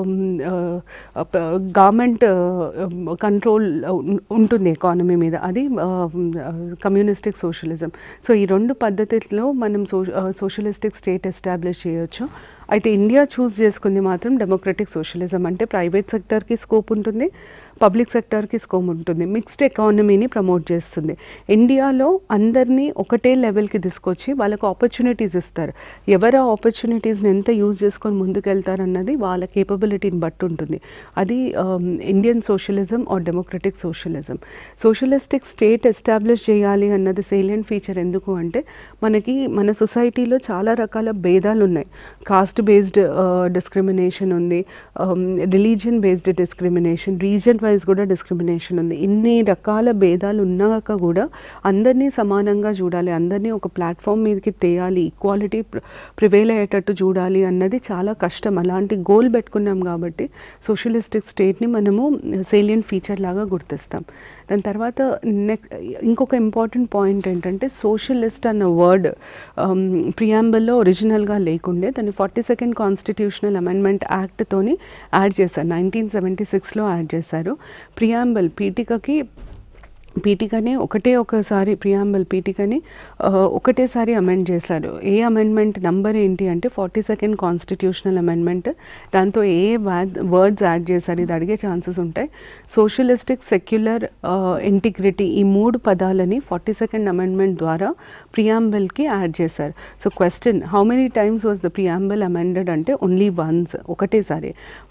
గవర్నమెంట్ కంట్రోల్ ఉంటుంది ఎకానమీ మీద అది కమ్యూనిస్టిక్ సోషలిజం సో ఈ రెండు పద్ధతిలో మనం సో సోషలిస్టిక్ స్టేట్ ఎస్టాబ్లిష్ చేయొచ్చు అయితే ఇండియా చూస్ చేసుకుంది మాత్రం డెమోక్రటిక్ సోషలిజం అంటే ప్రైవేట్ సెక్టర్కి స్కోప్ ఉంటుంది పబ్లిక్ సెక్టర్కి స్కోప్ ఉంటుంది మిక్స్డ్ ఎకానమీని ప్రమోట్ చేస్తుంది ఇండియాలో అందరినీ ఒకటే లెవెల్కి తీసుకొచ్చి వాళ్ళకు ఆపర్చునిటీస్ ఇస్తారు ఎవరు ఆ ఆపర్చునిటీస్ని ఎంత యూజ్ చేసుకొని ముందుకెళ్తారన్నది వాళ్ళ కేపబిలిటీని బట్టి ఉంటుంది అది Indian socialism or democratic socialism socialistic state establish చేయాలి అన్నది సేలియంట్ ఫీచర్ ఎందుకు అంటే మనకి మన సొసైటీలో చాలా రకాల భేదాలు ఉన్నాయి కాస్ట్ బేస్డ్ డిస్క్రిమినేషన్ ఉంది religion based discrimination region wise కూడా డిస్క్రిమినేషన్ ఉంది ఇన్ని రకాల భేదాలు ఉన్నాక కూడా అందరినీ సమానంగా చూడాలి అందరినీ ఒక ప్లాట్ఫామ్ మీదకి తేయాలి ఈక్వాలిటీ ప్రివేల్ అయ్యేటట్టు చూడాలి అన్నది చాలా కష్టం అలాంటి గోల్ పెట్టుకున్నాం కాబట్టి సోషలిస్టిక్ స్టేట్ని మనము సేలియంట్ ఫీచర్ లాగా గుర్తిస్తాం దాని తర్వాత నెక్స్ట్ ఇంకొక ఇంపార్టెంట్ పాయింట్ ఏంటంటే సోషలిస్ట్ అన్న వర్డ్ ప్రియాంబల్లో ఒరిజినల్గా లేకుండే దాన్ని ఫార్టీ సెకండ్ కాన్స్టిట్యూషనల్ అమెండ్మెంట్ యాక్ట్తోని యాడ్ చేశారు నైన్టీన్ సెవెంటీ సిక్స్లో యాడ్ చేశారు ప్రియాంబల్ పీఠికకి పీఠికని ఒకటే ఒకసారి ప్రియాంబల్ పీఠికని ఆ, ఒకటేసారి అమెండ్ చేశారు ఏ అమెండ్మెంట్ నంబర్ ఏంటి అంటే ఫార్టీ సెకండ్ కాన్స్టిట్యూషనల్ అమెండ్మెంట్ దాంతో ఏ వర్డ్స్ యాడ్ చేశారు ఇది అడిగే ఛాన్సెస్ ఉంటాయి సోషలిస్టిక్ సెక్యులర్ ఇంటిగ్రిటీ ఈ మూడు పదాలని ఫార్టీ సెకండ్ అమెండ్మెంట్ ద్వారా ప్రియాంబల్కి యాడ్ చేశారు so question how many times was the preamble amended అంటే ఓన్లీ వన్స్ ఒకటేసారి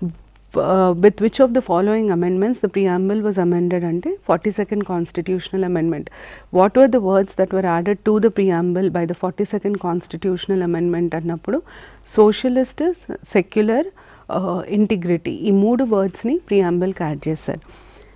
uh, with which of the following amendments the preamble was amended ante 42nd constitutional amendment what were the words that were added to the preamble by the 42nd constitutional amendment అన్నప్పుడు socialist సెక్యులర్ ఇంటిగ్రిటీ ఈ మూడు వర్డ్స్ని ప్రియాంబల్కి యాడ్ చేశారు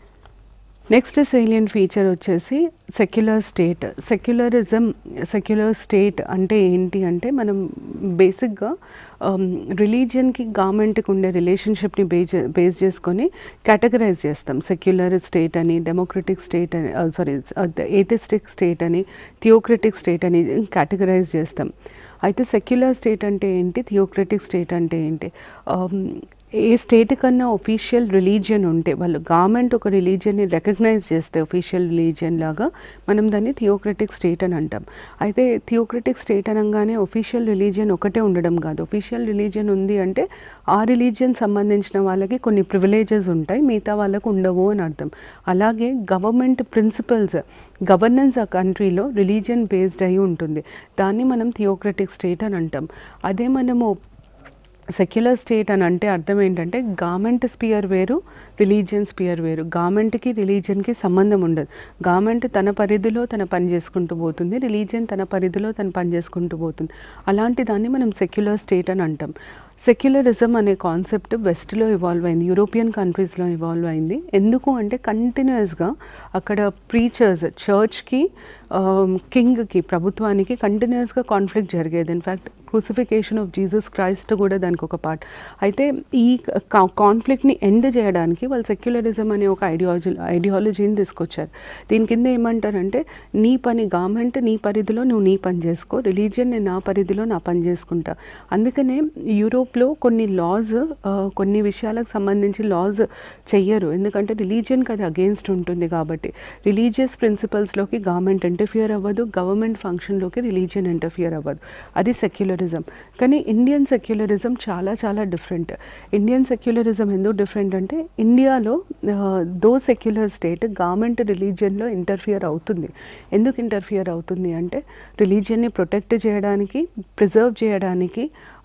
నెక్స్ట్ సేలియన్ ఫీచర్ వచ్చేసి secular state secularism secular state అంటే ఏంటి అంటే మనం బేసిక్గా రిలీజియన్కి గవర్నమెంట్కి ఉండే రిలేషన్షిప్ని బేస్ బేస్ చేసుకొని కేటగరైజ్ చేస్తాం సెక్యులర్ స్టేట్ అని డెమోక్రటిక్ స్టేట్ అని సారీ ఏథిస్టిక్ స్టేట్ అని థియోక్రటిక్ స్టేట్ అని కేటగరైజ్ చేస్తాం అయితే సెక్యులర్ స్టేట్ అంటే ఏంటి థియోక్రటిక్ స్టేట్ అంటే ఏంటి Um, ఏ స్టేట్ కన్నా ఒఫీషియల్ రిలీజియన్ ఉంటే వాళ్ళు గవర్నమెంట్ ఒక రిలీజియన్ని రికగ్నైజ్ చేస్తే ఒఫీషియల్ రిలీజియన్ లాగా మనం దాన్ని థియోక్రటిక్ స్టేట్ అని అంటాం అయితే థియోక్రటిక్ స్టేట్ అనగానే ఒఫీషియల్ రిలీజియన్ ఒకటే ఉండడం కాదు ఒఫీషియల్ రిలీజియన్ ఉంది అంటే ఆ రిలీజియన్ సంబంధించిన వాళ్ళకి కొన్ని ప్రివిలేజెస్ ఉంటాయి మిగతా వాళ్ళకు ఉండవు అని అర్థం అలాగే గవర్నమెంట్ ప్రిన్సిపల్స్ గవర్నెన్స్ ఆ కంట్రీలో రిలీజియన్ బేస్డ్ అయి ఉంటుంది దాన్ని మనం థియోక్రటిక్ స్టేట్ అని అంటాం అదే మనము సెక్యులర్ స్టేట్ అని అంటే అర్థం ఏంటంటే గవర్నమెంట్ స్పియర్ వేరు రిలీజియన్ స్పియర్ వేరు గవర్నమెంట్కి రిలీజియన్కి సంబంధం ఉండదు గవర్నమెంట్ తన పరిధిలో తన పని చేసుకుంటూ పోతుంది రిలీజియన్ తన పరిధిలో తన పని చేసుకుంటూ పోతుంది అలాంటి దాన్ని మనం సెక్యులర్ స్టేట్ అని అంటాం సెక్యులరిజం అనే కాన్సెప్ట్ వెస్ట్లో ఇవాల్వ్ అయింది యూరోపియన్ కంట్రీస్లో ఇవాల్వ్ అయింది ఎందుకు అంటే కంటిన్యూస్గా అక్కడ ప్రీచర్స్ చర్చ్కి కింగ్కి ప్రభుత్వానికి కంటిన్యూస్గా కాన్ఫ్లిక్ట్ జరిగేది in fact crucifixion of Jesus Christ కూడా దానికి ఒక పార్ట్ అయితే ఈ కాన్ఫ్లిక్ట్ని ఎండ్ చేయడానికి వాళ్ళు సెక్యులరిజం అనే ఒక ఐడియాలజీ ఐడియాలజీని తీసుకొచ్చారు దీని కింద ఏమంటారంటే నీ పని గవర్నమెంట్ నీ పరిధిలో నువ్వు నీ పని చేసుకో రిలీజియన్ నేను నా పరిధిలో నా పని చేసుకుంటా అందుకనే యూరోప్లో కొన్ని లాస్ కొన్ని విషయాలకు సంబంధించి లాస్ చెయ్యరు ఎందుకంటే రిలీజియన్కి అది అగేన్స్ట్ ఉంటుంది కాబట్టి రిలీజియస్ ప్రిన్సిపల్స్లోకి గవర్నమెంట్ ఇంటర్ఫియర్ అవ్వదు గవర్నమెంట్ ఫంక్షన్లోకి రిలీజియన్ ఇంటర్ఫియర్ అవ్వదు అది సెక్యులరిజం కానీ ఇండియన్ సెక్యులరిజం చాలా చాలా డిఫరెంట్ ఇండియన్ సెక్యులరిజం ఎందుకు డిఫరెంట్ అంటే ఇండియాలో దో సెక్యులర్ స్టేట్ గవర్నమెంట్ రిలీజియన్లో ఇంటర్ఫియర్ అవుతుంది ఎందుకు ఇంటర్ఫియర్ అవుతుంది అంటే రిలీజియన్ని ప్రొటెక్ట్ చేయడానికి ప్రిజర్వ్ చేయడానికి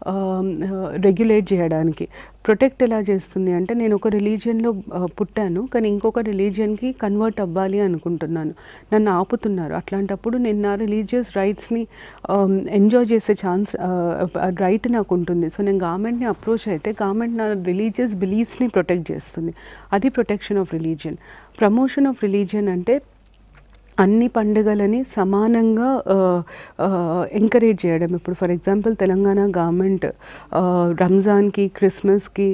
రెగ్యులేట్ చేయడానికి ప్రొటెక్ట్ ఎలా చేస్తుంది అంటే నేను ఒక రిలీజియన్లో పుట్టాను కానీ ఇంకొక రిలీజియన్కి కన్వర్ట్ అవ్వాలి అనుకుంటున్నాను నన్ను ఆపుతున్నారు అట్లాంటప్పుడు నేను నా రిలీజియస్ రైట్స్ని ఎంజాయ్ చేసే ఛాన్స్ రైట్ నాకు ఉంటుంది సో నేను గవర్నమెంట్ని అప్రోచ్ అయితే గవర్నమెంట్ నా రిలీజియస్ బిలీఫ్స్ని ప్రొటెక్ట్ చేస్తుంది అది protection of religion promotion of religion అంటే అన్ని పండుగలని సమానంగా ఎంకరేజ్ చేయడం ఇప్పుడు ఫర్ ఎగ్జాంపుల్ తెలంగాణ గవర్నమెంట్ రంజాన్కి క్రిస్మస్కి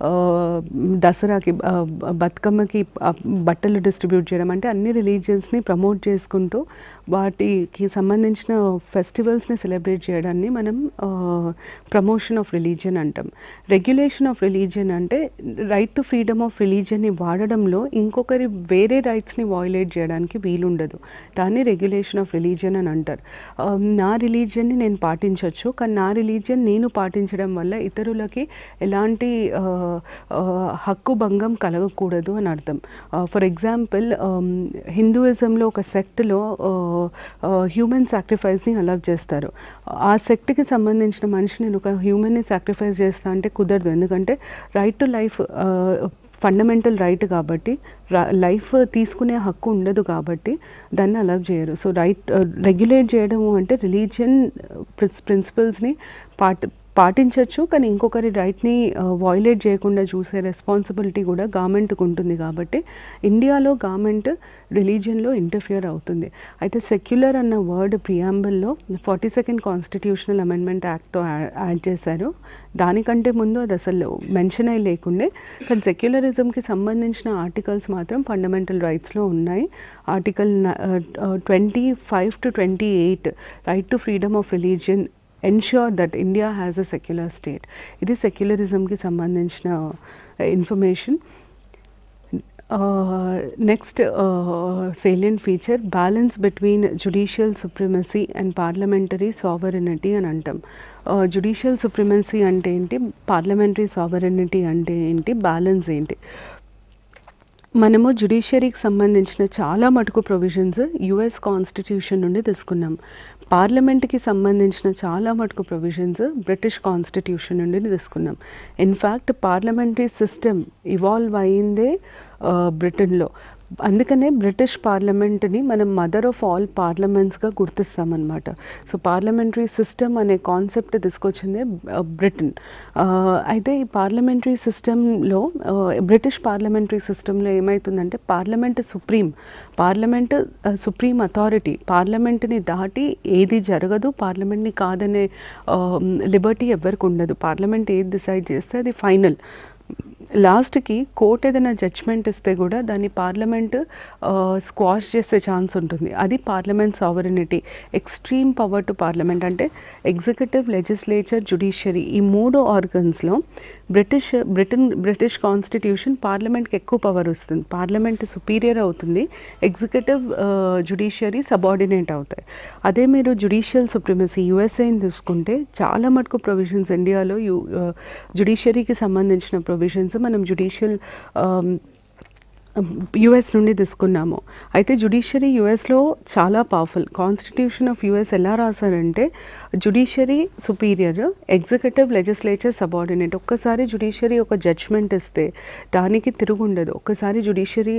దసరాకి ఆ, బతుకమ్మకి ఆ, బట్టలు డిస్ట్రిబ్యూట్ చేయడం అంటే అన్ని రిలీజియన్స్ని ప్రమోట్ చేసుకుంటూ వాటికి సంబంధించిన ఫెస్టివల్స్ని సెలబ్రేట్ చేయడాన్ని మనం ప్రమోషన్ ఆఫ్ రిలీజియన్ అంటాం రెగ్యులేషన్ ఆఫ్ రిలీజియన్ అంటే రైట్ టు ఫ్రీడమ్ ఆఫ్ రిలీజియన్ని వాడడంలో ఇంకొకరి వేరే రైట్స్ని వాయిలేట్ చేయడానికి వీలుండదు దాన్ని రెగ్యులేషన్ ఆఫ్ రిలీజియన్ అని అంటారు ఆ, నా రిలీజియన్ని నేను పాటించవచ్చు కానీ నా రిలీజియన్ నేను పాటించడం వల్ల ఇతరులకి ఎలాంటి ఆ, ఆ, హక్కు భంగం కలగకూడదు అని అర్థం ఫర్ ఎగ్జాంపుల్ హిందూయిజంలో ఒక సెక్ట్లో హ్యూమన్ సాక్రిఫైస్ని అలౌ చేస్తారు ఆ సెక్ట్కి సంబంధించిన మనిషి నేను ఒక హ్యూమన్ని సాక్రిఫైస్ చేస్తా అంటే కుదరదు ఎందుకంటే right to life fundamental right కాబట్టి లైఫ్ తీసుకునే హక్కు ఉండదు కాబట్టి దాన్ని అలౌ చేయరు సో రైట్ రెగ్యులేట్ చేయడము అంటే రిలీజియన్ ప్రిన్సిపల్స్ని పాటి పాటించవచ్చు కానీ ఇంకొకరి రైట్ని వాయిలేట్ చేయకుండా చూసే రెస్పాన్సిబిలిటీ కూడా గవర్నమెంట్కి ఉంటుంది కాబట్టి ఇండియాలో గవర్నమెంట్ రిలీజియన్లో ఇంటర్ఫియర్ అవుతుంది అయితే సెక్యులర్ అన్న వర్డ్ ప్రియాంబుల్లో ఫార్టీ సెకండ్ కాన్స్టిట్యూషనల్ అమెండ్మెంట్ యాక్ట్తో యాడ్ చేశారు దానికంటే ముందు అది అసలు మెన్షన్ అయి లేకుండే కానీ సెక్యులరిజంకి సంబంధించిన ఆర్టికల్స్ మాత్రం ఫండమెంటల్ రైట్స్లో ఉన్నాయి article twenty five to twenty eight right to freedom of religion ensure that India has a secular state ఇది సెక్యులరిజంకి సంబంధించిన information next salient feature balance between judicial supremacy and parliamentary sovereignty అని అంటాం జుడిషియల్ సుప్రిమసీ అంటే ఏంటి పార్లమెంటరీ సావరినిటీ అంటే ఏంటి బ్యాలెన్స్ ఏంటి మనము జుడిషియరీకి సంబంధించిన చాలా మటుకు ప్రొవిజన్స్ యుఎస్ కాన్స్టిట్యూషన్ నుండి తీసుకున్నాం పార్లమెంట్కి సంబంధించిన చాలా మటుకు ప్రొవిజన్స్ బ్రిటిష్ కాన్స్టిట్యూషన్ నుండి తీసుకున్నాం ఇన్ఫ్యాక్ట్ పార్లమెంటరీ సిస్టమ్ ఇవాల్వ్ అయిందే ఆ, బ్రిటన్లో అందుకనే బ్రిటిష్ పార్లమెంట్ని మనం మదర్ ఆఫ్ ఆల్ పార్లమెంట్స్గా గుర్తిస్తామన్నమాట సో పార్లమెంటరీ సిస్టమ్ అనే కాన్సెప్ట్ తీసుకొచ్చిందే ఆ, బ్రిటన్ ఆ, అయితే ఈ పార్లమెంటరీ సిస్టంలో బ్రిటిష్ పార్లమెంటరీ సిస్టంలో ఏమవుతుందంటే parliament supreme parliament supreme authority పార్లమెంట్ని దాటి ఏది జరగదు పార్లమెంట్ని కాదనే లిబర్టీ ఎవరికి ఉండదు పార్లమెంట్ ఏది డిసైడ్ చేస్తే అది ఫైనల్ లాస్ట్కి కోర్ట్ ఏదైనా జడ్జ్మెంట్ ఇస్తే కూడా దాన్ని పార్లమెంట్ స్క్వాష్ చేసే ఛాన్స్ ఉంటుంది అది parliament sovereignty extreme power to parliament అంటే ఎగ్జిక్యూటివ్ లెజిస్లేచర్ జుడిషియరీ ఈ మూడు ఆర్గన్స్లో బ్రిటిష్ బ్రిటన్ బ్రిటిష్ కాన్స్టిట్యూషన్ పార్లమెంట్కి ఎక్కువ పవర్ వస్తుంది పార్లమెంట్ సుపీరియర్ అవుతుంది ఎగ్జిక్యూటివ్ జుడిషియరీ సబార్డినేట్ అవుతాయి అదే మీరు జుడిషియల్ సుప్రిమసీ యుఎస్ఏని తీసుకుంటే చాలా మటుకు ప్రొవిజన్స్ ఇండియాలో యు జుడిషియరీకి సంబంధించిన ప్రొవిజన్స్ మనం జుడిషియల్ యుఎస్ నుండి తీసుకున్నాము అయితే జుడిషియరీ యుఎస్లో చాలా పవర్ఫుల్ కాన్స్టిట్యూషన్ ఆఫ్ యుఎస్ ఎలా రాశారంటే judiciary superior executive legislature subordinate ఒక్కసారి జుడిషియరీ ఒక జడ్జ్మెంట్ ఇస్తే దానికి తిరుగుండదు ఒక్కసారి జుడిషియరీ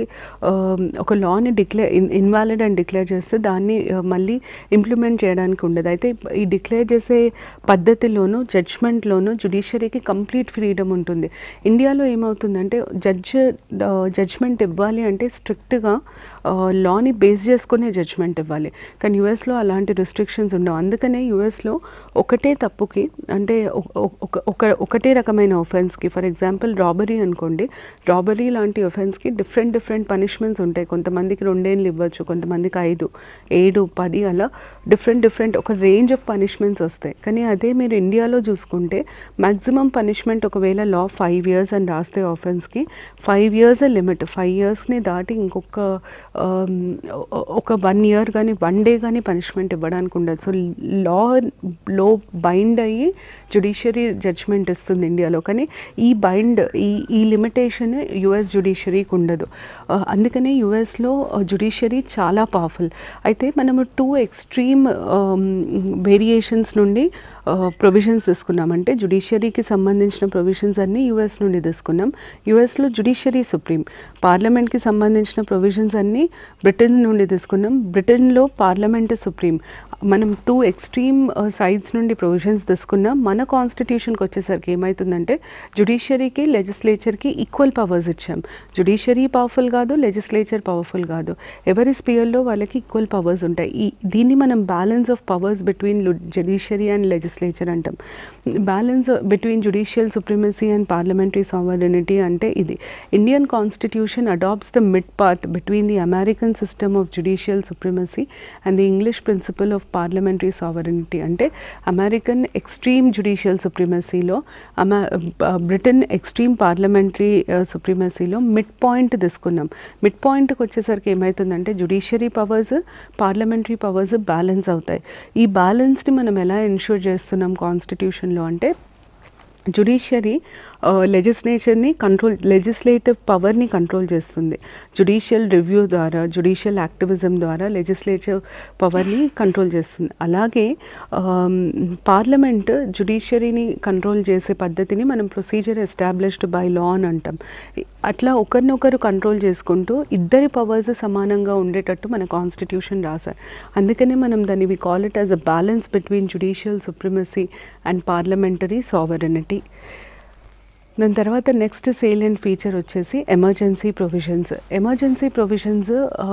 ఒక లాని డిక్లేర్ ఇన్వాలిడ్ అని డిక్లేర్ చేస్తే దాన్ని ఆ, మళ్ళీ ఇంప్లిమెంట్ చేయడానికి ఉండదు అయితే ఈ డిక్లేర్ చేసే పద్ధతిలోనూ జడ్జ్మెంట్లోనూ జుడిషియరీకి కంప్లీట్ ఫ్రీడమ్ ఉంటుంది ఇండియాలో ఏమవుతుందంటే జడ్జ్ జడ్జ్మెంట్ ఇవ్వాలి అంటే స్ట్రిక్ట్గా లాని బేస్ చేసుకునే జడ్జ్మెంట్ ఇవ్వాలి కానీ యుఎస్లో అలాంటి రిస్ట్రిక్షన్స్ ఉండవు అందుకనే యుఎస్లో ఒకటే తప్పుకి అంటే ఒక- ఒక ఒక ఒకటే రకమైన ఒఫెన్స్కి ఫర్ ఎగ్జాంపుల్ రాబరీ అనుకోండి రాబరీ లాంటి ఒఫెన్స్కి డిఫరెంట్ డిఫరెంట్ పనిష్మెంట్స్ ఉంటాయి కొంతమందికి రెండేళ్ళు ఇవ్వచ్చు కొంతమందికి ఐదు ఏడు పది అలా డిఫరెంట్ డిఫరెంట్ ఒక రేంజ్ ఆఫ్ పనిష్మెంట్స్ వస్తాయి కానీ అదే మీరు ఇండియాలో చూసుకుంటే మ్యాక్సిమం పనిష్మెంట్ ఒకవేళ లా ఫైవ్ ఇయర్స్ అని రాస్తే ఆఫెన్స్కి ఫైవ్ ఇయర్స్ లిమిట్ ఫైవ్ ఇయర్స్ని దాటి ఇంకొక ఆమ్, ఒ- ఒక వన్ ఇయర్ కానీ వన్ డే కానీ పనిష్మెంట్ ఇవ్వడానికి ఉండదు సో లా లో బైండ్ అయ్యి జుడిషియరీ జడ్జ్మెంట్ ఇస్తుంది ఇండియాలో కానీ ఈ బైండ్ ఈ ఈ లిమిటేషన్ యుఎస్ జుడిషియరీకి ఉండదు ఆ, అందుకనే యుఎస్లో జుడిషియరీ చాలా పవర్ఫుల్ అయితే మనము టూ ఎక్స్ట్రీమ్ వేరియేషన్స్ నుండి ప్రొవిజన్స్ తీసుకున్నాం అంటే జుడిషియరీకి సంబంధించిన ప్రొవిజన్స్ అన్నీ యుఎస్ నుండి తీసుకున్నాం యుఎస్లో జుడిషియరీ సుప్రీం పార్లమెంట్కి సంబంధించిన ప్రొవిజన్స్ అన్నీ బ్రిటన్ నుండి తీసుకున్నాం బ్రిటన్లో పార్లమెంట్ సుప్రీం మనం టూ ఎక్స్ట్రీమ్ సైడ్స్ నుండి ప్రొవిజన్స్ తీసుకున్నాం మన కాన్స్టిట్యూషన్కి వచ్చేసరికి ఏమవుతుందంటే జుడిషియరీకి లెజిస్లేచర్కి ఈక్వల్ పవర్స్ ఇచ్చాం జుడిషియరీ పవర్ఫుల్ కాదు లెజిస్లేచర్ పవర్ఫుల్ కాదు ఎవరి స్పియర్లో వాళ్ళకి ఈక్వల్ పవర్స్ ఉంటాయి ఈ దీన్ని మనం balance of powers between judiciary and legislature అంటాం balance between judicial supremacy and parliamentary sovereignty అంటే ఇది Indian constitution adopts the mid part between the American system of judicial supremacy and the English principle of parliamentary sovereignty అంటే అమెరికన్ ఎక్స్ట్రీమ్ జుడిషియల్ సుప్రిమసీలో అమె బ్రిటన్ ఎక్స్ట్రీమ్ పార్లమెంటరీ సుప్రిమసీలో మిడ్ పాయింట్ తీసుకున్నాం మిడ్ పాయింట్కి వచ్చేసరికి ఏమవుతుందంటే judiciary powers parliamentary powers balance అవుతాయి ఈ బ్యాలెన్స్ని మనం ఎలా ఎన్ష్యూర్ చేస్తున్నాం కాన్స్టిట్యూషన్లో అంటే జుడిషియరీ లెజిస్లేచర్ని కంట్రోల్ లెజిస్లేటివ్ పవర్ని కంట్రోల్ చేస్తుంది జుడిషియల్ రివ్యూ ద్వారా జుడిషియల్ యాక్టివిజం ద్వారా లెజిస్లేటివ్ పవర్ని కంట్రోల్ చేస్తుంది అలాగే పార్లమెంట్ జుడిషియరీని కంట్రోల్ చేసే పద్ధతిని మనం ప్రొసీజర్ ఎస్టాబ్లిష్డ్ బై లా అని అంటాం అట్లా ఒకరినొకరు కంట్రోల్ చేసుకుంటూ ఇద్దరి పవర్స్ సమానంగా ఉండేటట్టు మన కాన్స్టిట్యూషన్ రాశారు అందుకనే మనం దాన్ని we call it as a balance between judicial supremacy and parliamentary sovereignty దాని తర్వాత నెక్స్ట్ సేలియంట్ ఫీచర్ వచ్చేసి ఎమర్జెన్సీ ప్రొవిజన్స్ ఎమర్జెన్సీ ప్రొవిజన్స్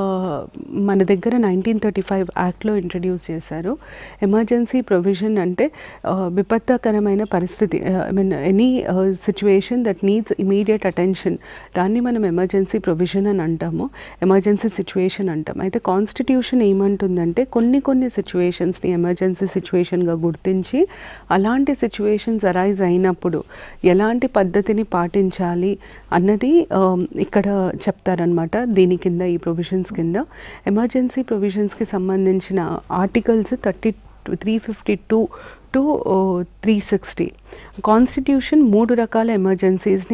మన దగ్గర నైన్టీన్ థర్టీ ఫైవ్ యాక్ట్లో ఇంట్రడ్యూస్ చేశారు ఎమర్జెన్సీ ప్రొవిజన్ అంటే ఆ, విపత్కరమైన పరిస్థితి I mean any situation that needs immediate attention దాన్ని మనం ఎమర్జెన్సీ ప్రొవిజన్ అని అంటాము ఎమర్జెన్సీ సిచ్యువేషన్ అంటాం అయితే కాన్స్టిట్యూషన్ ఏమంటుందంటే కొన్ని కొన్ని సిచ్యువేషన్స్ని ఎమర్జెన్సీ సిచ్యువేషన్గా గుర్తించి అలాంటి సిచ్యువేషన్స్ అరైజ్ అయినప్పుడు ఎలాంటి పద్ధతిని పాటించాలి అన్నది ఆమ్, ఇక్కడ చెప్తారనమాట దీని కింద ఈ ప్రొవిజన్స్ కింద ఎమర్జెన్సీ ప్రొవిజన్స్కి సంబంధించిన articles thirty three fifty two to three sixty constitution మూడు రకాల ఎమర్జెన్సీస్ని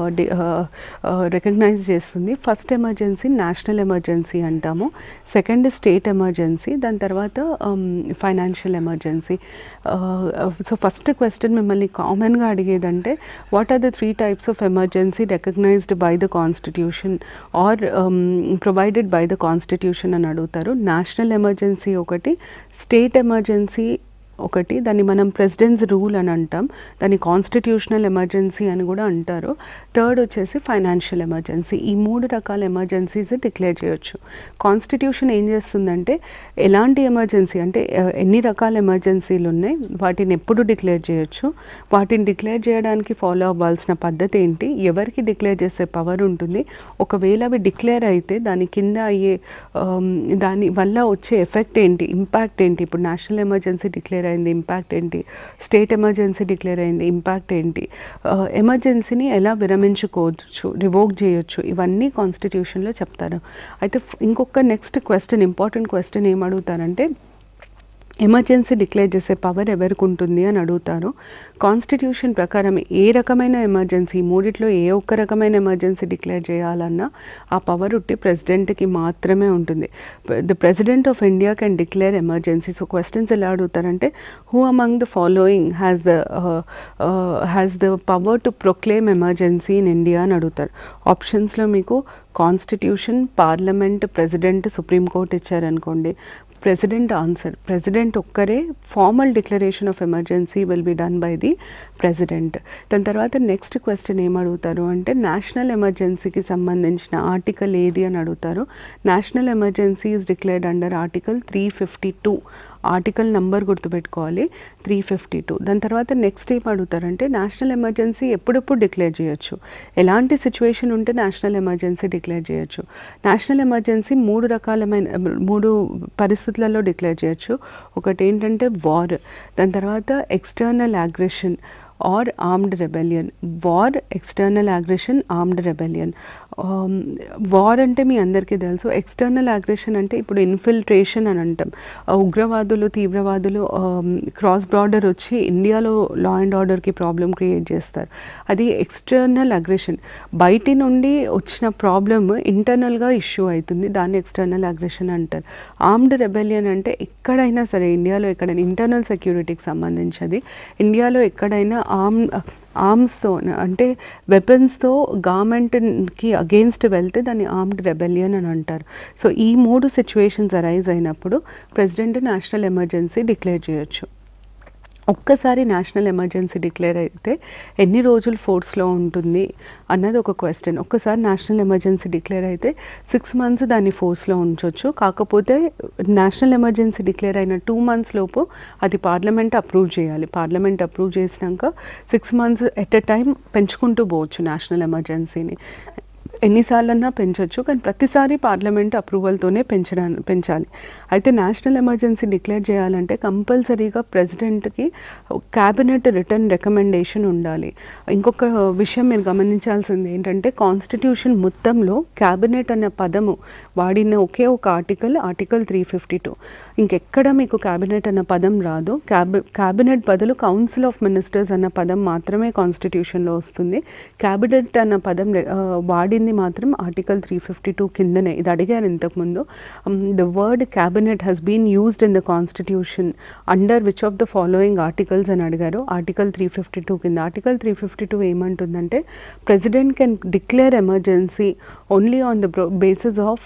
రికగ్నైజ్ చేస్తుంది ఫస్ట్ ఎమర్జెన్సీ నేషనల్ ఎమర్జెన్సీ అంటాము సెకండ్ స్టేట్ ఎమర్జెన్సీ దాని తర్వాత financial emergency so first question మిమ్మల్ని కామన్గా అడిగేదంటే what are the three types of emergency recognised by the constitution or provided by the constitution అని అడుగుతారు నేషనల్ ఎమర్జెన్సీ ఒకటి స్టేట్ ఎమర్జెన్సీ ఒకటి దాన్ని మనం ప్రెసిడెన్స్ రూల్ అని అంటాం దాన్ని కాన్స్టిట్యూషనల్ ఎమర్జెన్సీ అని కూడా అంటారు థర్డ్ వచ్చేసి ఫైనాన్షియల్ ఎమర్జెన్సీ ఈ మూడు రకాల ఎమర్జెన్సీస్ డిక్లేర్ చేయొచ్చు కాన్స్టిట్యూషన్ ఏం చేస్తుందంటే ఎలాంటి ఎమర్జెన్సీ అంటే ఆ, ఎన్ని రకాల ఎమర్జెన్సీలు ఉన్నాయి వాటిని ఎప్పుడు డిక్లేర్ చేయొచ్చు వాటిని డిక్లేర్ చేయడానికి ఫాలో అవ్వాల్సిన పద్ధతి ఏంటి ఎవరికి డిక్లేర్ చేసే పవర్ ఉంటుంది ఒకవేళ అవి డిక్లేర్ అయితే దాని కింద అయ్యే ఆమ్, దాని వల్ల వచ్చే ఎఫెక్ట్ ఏంటి ఇంపాక్ట్ ఏంటి ఇప్పుడు నేషనల్ ఎమర్జెన్సీ డిక్లేర్ అయింది ఇంపాక్ట్ ఏంటి స్టేట్ ఎమర్జెన్సీ డిక్లేర్ అయింది ఇంపాక్ట్ ఏంటి ఎమర్జెన్సీని ఎలా విరమించుకోవచ్చు రివోక్ చేయొచ్చు ఇవన్నీ కాన్స్టిట్యూషన్లో చెప్తారు అయితే ఫ్- ఇంకొక నెక్స్ట్ క్వశ్చన్ ఇంపార్టెంట్ క్వశ్చన్ ఏం అడుగుతారంటే ఎమర్జెన్సీ డిక్లేర్ చేసే పవర్ ఎవరికి ఉంటుంది అని అడుగుతారు కాన్స్టిట్యూషన్ ప్రకారం ఏ రకమైన ఎమర్జెన్సీ మూడిట్లో ఏ ఒక్క రకమైన ఎమర్జెన్సీ డిక్లేర్ చేయాలన్నా ఆ పవర్ ఉట్టి ప్రెసిడెంట్కి మాత్రమే ఉంటుంది the president of India can declare emergency so questions ఎలా అడుగుతారంటే who among the following has the has the power to proclaim emergency in India అని అడుగుతారు ఆప్షన్స్లో మీకు కాన్స్టిట్యూషన్ పార్లమెంట్ ప్రెసిడెంట్ సుప్రీంకోర్టు ఇచ్చారనుకోండి ప్రెసిడెంట్ ఆన్సర్ ప్రెసిడెంట్ ఒక్కరే formal declaration of emergency will be done by the president దాని తర్వాత నెక్స్ట్ క్వశ్చన్ ఏం అడుగుతారు అంటే నేషనల్ ఎమర్జెన్సీకి సంబంధించిన ఆర్టికల్ ఏది అని అడుగుతారు national emergency is declared under article three fifty two article number గుర్తుపెట్టుకోవాలి త్రీ ఫిఫ్టీ టూ దాని తర్వాత నెక్స్ట్ ఏం అడుగుతారంటే నేషనల్ ఎమర్జెన్సీ ఎప్పుడెప్పుడు డిక్లేర్ చేయొచ్చు ఎలాంటి సిచ్యువేషన్ ఉంటే నేషనల్ ఎమర్జెన్సీ డిక్లేర్ చేయొచ్చు నేషనల్ ఎమర్జెన్సీ మూడు రకాలమైన మూడు పరిస్థితులలో డిక్లేర్ చేయొచ్చు ఒకటి ఏంటంటే వార్ దాని తర్వాత external aggression or armed rebellion war external aggression armed rebellion war అంటే మీ అందరికీ తెలుసు ఎక్స్టర్నల్ అగ్రెషన్ అంటే ఇప్పుడు ఇన్ఫిల్ట్రేషన్ అని అంటాం ఆ ఉగ్రవాదులు తీవ్రవాదులు క్రాస్ బార్డర్ వచ్చి ఇండియాలో లా అండ్ ఆర్డర్కి ప్రాబ్లం క్రియేట్ చేస్తారు అది ఎక్స్టర్నల్ అగ్రెషన్ బయటి నుండి వచ్చిన ప్రాబ్లమ్ ఇంటర్నల్గా ఇష్యూ అవుతుంది దాన్ని ఎక్స్టర్నల్ అగ్రెషన్ అంటారు ఆర్మ్డ్ రెబెలియన్ అంటే ఎక్కడైనా సరే ఇండియాలో ఎక్కడైనా ఇంటర్నల్ సెక్యూరిటీకి సంబంధించింది ఇండియాలో ఎక్కడైనా ఆర్మ్ ఆర్మ్స్తో అంటే వెపన్స్తో గవర్నమెంట్కి అగేన్స్ట్ వెళ్తే దాన్ని ఆర్మ్డ్ రెబెలియన్ అని అంటారు సో ఈ మూడు సిచ్యువేషన్స్ అరైజ్ అయినప్పుడు ప్రెసిడెంట్ నేషనల్ ఎమర్జెన్సీ డిక్లేర్ చేయొచ్చు ఒక్కసారి నేషనల్ ఎమర్జెన్సీ డిక్లేర్ అయితే ఎన్ని రోజులు ఫోర్స్లో ఉంటుంది అన్నది ఒక క్వశ్చన్ ఒక్కసారి నేషనల్ ఎమర్జెన్సీ డిక్లేర్ అయితే సిక్స్ మంత్స్ దాన్ని ఫోర్స్లో ఉంచవచ్చు కాకపోతే నేషనల్ ఎమర్జెన్సీ డిక్లేర్ అయిన టూ మంత్స్ లోపు అది పార్లమెంట్ అప్రూవ్ చేయాలి పార్లమెంట్ అప్రూవ్ చేసినాక six months at a time పెంచుకుంటూ పోవచ్చు నేషనల్ ఎమర్జెన్సీని ఎన్నిసార్లన్నా పెంచవచ్చు కానీ ప్రతిసారి పార్లమెంట్ అప్రూవల్తోనే పెంచడా పెంచాలి అయితే నేషనల్ ఎమర్జెన్సీ డిక్లేర్ చేయాలంటే కంపల్సరీగా ప్రెసిడెంట్కి క్యాబినెట్ రిటర్న్ రికమెండేషన్ ఉండాలి ఇంకొక విషయం మీరు గమనించాల్సింది ఏంటంటే కాన్స్టిట్యూషన్ మొత్తంలో క్యాబినెట్ అనే పదము వాడిన ఒకే ఒక article article three fifty two ఇంకెక్కడ మీకు క్యాబినెట్ అన్న పదం రాదు క్యాబి క్యాబినెట్ బదులు కౌన్సిల్ ఆఫ్ మినిస్టర్స్ అన్న పదం మాత్రమే కాన్స్టిట్యూషన్లో వస్తుంది క్యాబినెట్ అన్న పదం రె- ఆ, వాడింది మాత్రం ఆర్టికల్ త్రీ ఫిఫ్టీ టూ కిందనే ఇది అడిగారు ఇంతకుముందు the word cabinet has been used in the constitution under which of the following articles అని అడిగారు ఆర్టికల్ త్రీ ఫిఫ్టీ టూ కింద ఆర్టికల్ త్రీ ఫిఫ్టీ టూ ఏమంటుందంటే president can declare emergency only on the basis of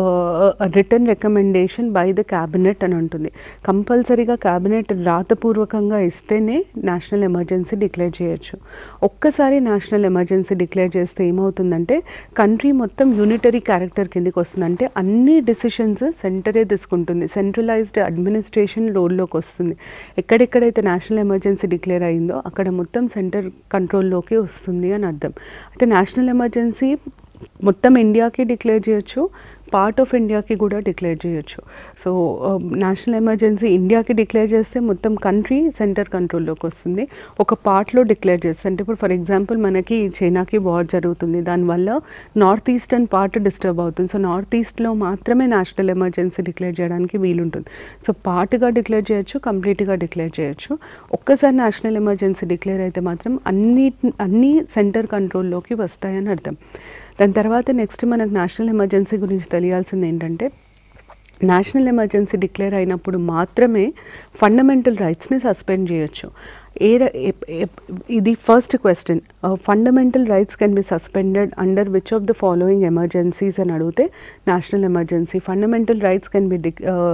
written recommendation by the cabinet అని ఉంటుంది కంపల్సరీగా క్యాబినెట్ రాతపూర్వకంగా ఇస్తేనే నేషనల్ ఎమర్జెన్సీ డిక్లేర్ చేయొచ్చు ఒక్కసారి నేషనల్ ఎమర్జెన్సీ డిక్లేర్ చేస్తే ఏమవుతుందంటే కంట్రీ మొత్తం యూనిటరీ క్యారెక్టర్ కిందకి వస్తుంది అంటే అన్ని డిసిషన్స్ సెంటరే తీసుకుంటుంది సెంట్రలైజ్డ్ అడ్మినిస్ట్రేషన్ రోల్లోకి వస్తుంది ఎక్కడెక్కడైతే నేషనల్ ఎమర్జెన్సీ డిక్లేర్ అయిందో అక్కడ మొత్తం సెంటర్ కంట్రోల్లోకి వస్తుంది అని అర్థం అయితే నేషనల్ ఎమర్జెన్సీ మొత్తం ఇండియాకి డిక్లేర్ చేయొచ్చు పార్ట్ ఆఫ్ ఇండియాకి కూడా డిక్లేర్ చేయొచ్చు సో నేషనల్ ఎమర్జెన్సీ ఇండియాకి డిక్లేర్ చేస్తే మొత్తం కంట్రీ సెంటర్ కంట్రోల్లోకి వస్తుంది ఒక పార్ట్లో డిక్లేర్ చేస్తే అంటే ఇప్పుడు ఫర్ ఎగ్జాంపుల్ మనకి చైనాకి వార్ జరుగుతుంది దానివల్ల నార్త్ ఈస్టర్న్ పార్ట్ డిస్టర్బ్ అవుతుంది సో నార్త్ ఈస్ట్లో మాత్రమే నేషనల్ ఎమర్జెన్సీ డిక్లేర్ చేయడానికి వీలుంటుంది సో పార్ట్గా డిక్లేర్ చేయొచ్చు కంప్లీట్గా డిక్లేర్ చేయొచ్చు ఒక్కసారి నేషనల్ ఎమర్జెన్సీ డిక్లేర్ అయితే మాత్రం అన్ని అన్ని సెంటర్ కంట్రోల్లోకి వస్తాయని అర్థం దాని తర్వాత నెక్స్ట్ మనకు నేషనల్ ఎమర్జెన్సీ గురించి తెలియాల్సింది ఏంటంటే నేషనల్ ఎమర్జెన్సీ డిక్లేర్ అయినప్పుడు మాత్రమే ఫండమెంటల్ రైట్స్ని సస్పెండ్ చేయొచ్చు ఏ ర- ఎప్- ఎప్- ఇది first question fundamental rights can be suspended under which of the following emergencies అని అడిగితే national emergency fundamental rights can be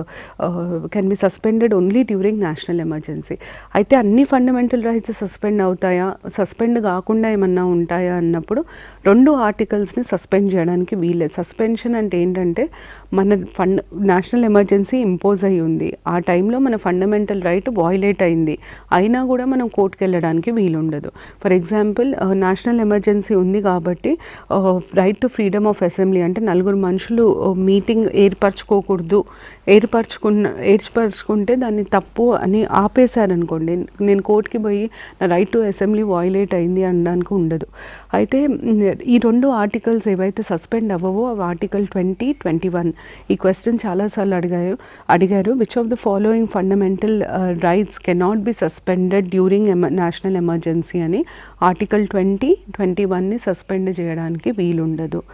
can be suspended only during national emergency అయితే అన్ని ఫండమెంటల్ రైట్స్ సస్పెండ్ అవుతాయా సస్పెండ్ కాకుండా ఏమన్నా ఉంటాయా అన్నప్పుడు రెండు ఆర్టికల్స్ని సస్పెండ్ చేయడానికి వీల్లేదు సస్పెన్షన్ అంటే ఏంటంటే మన ఫండ్ నేషనల్ ఎమర్జెన్సీ ఇంపోజ్ అయి ఉంది ఆ టైంలో మన ఫండమెంటల్ రైట్ వాయిలేట్ అయింది అయినా కూడా మనం కోర్టుకి వెళ్ళడానికి వీలుండదు ఫర్ ఎగ్జాంపుల్ నేషనల్ ఎమర్జెన్సీ ఉంది కాబట్టి right to freedom of assembly అంటే నలుగురు మనుషులు మీటింగ్ ఏర్పరచుకోకూడదు ఏర్పరచుకున్న ఏర్పరచుకుంటే దాన్ని తప్పు అని ఆపేశారనుకోండి నేను కోర్టుకి పోయి నా రైట్ టు అసెంబ్లీ వాయిలేట్ అయింది అనడానికి ఉండదు అయితే మ్, ఈ రెండు ఆర్టికల్స్ ఏవైతే సస్పెండ్ అవ్వవో అవి ఆర్టికల్ ట్వంటీ ట్వంటీ వన్ ఈ క్వశ్చన్ చాలాసార్లు అడిగారు అడిగారు which of the following fundamental rights cannot be suspended during ఎమ నేషనల్ ఎమర్జెన్సీ అని ఆర్టికల్ ట్వంటీ ట్వంటీ వన్ని సస్పెండ్ చేయడానికి వీలుండదు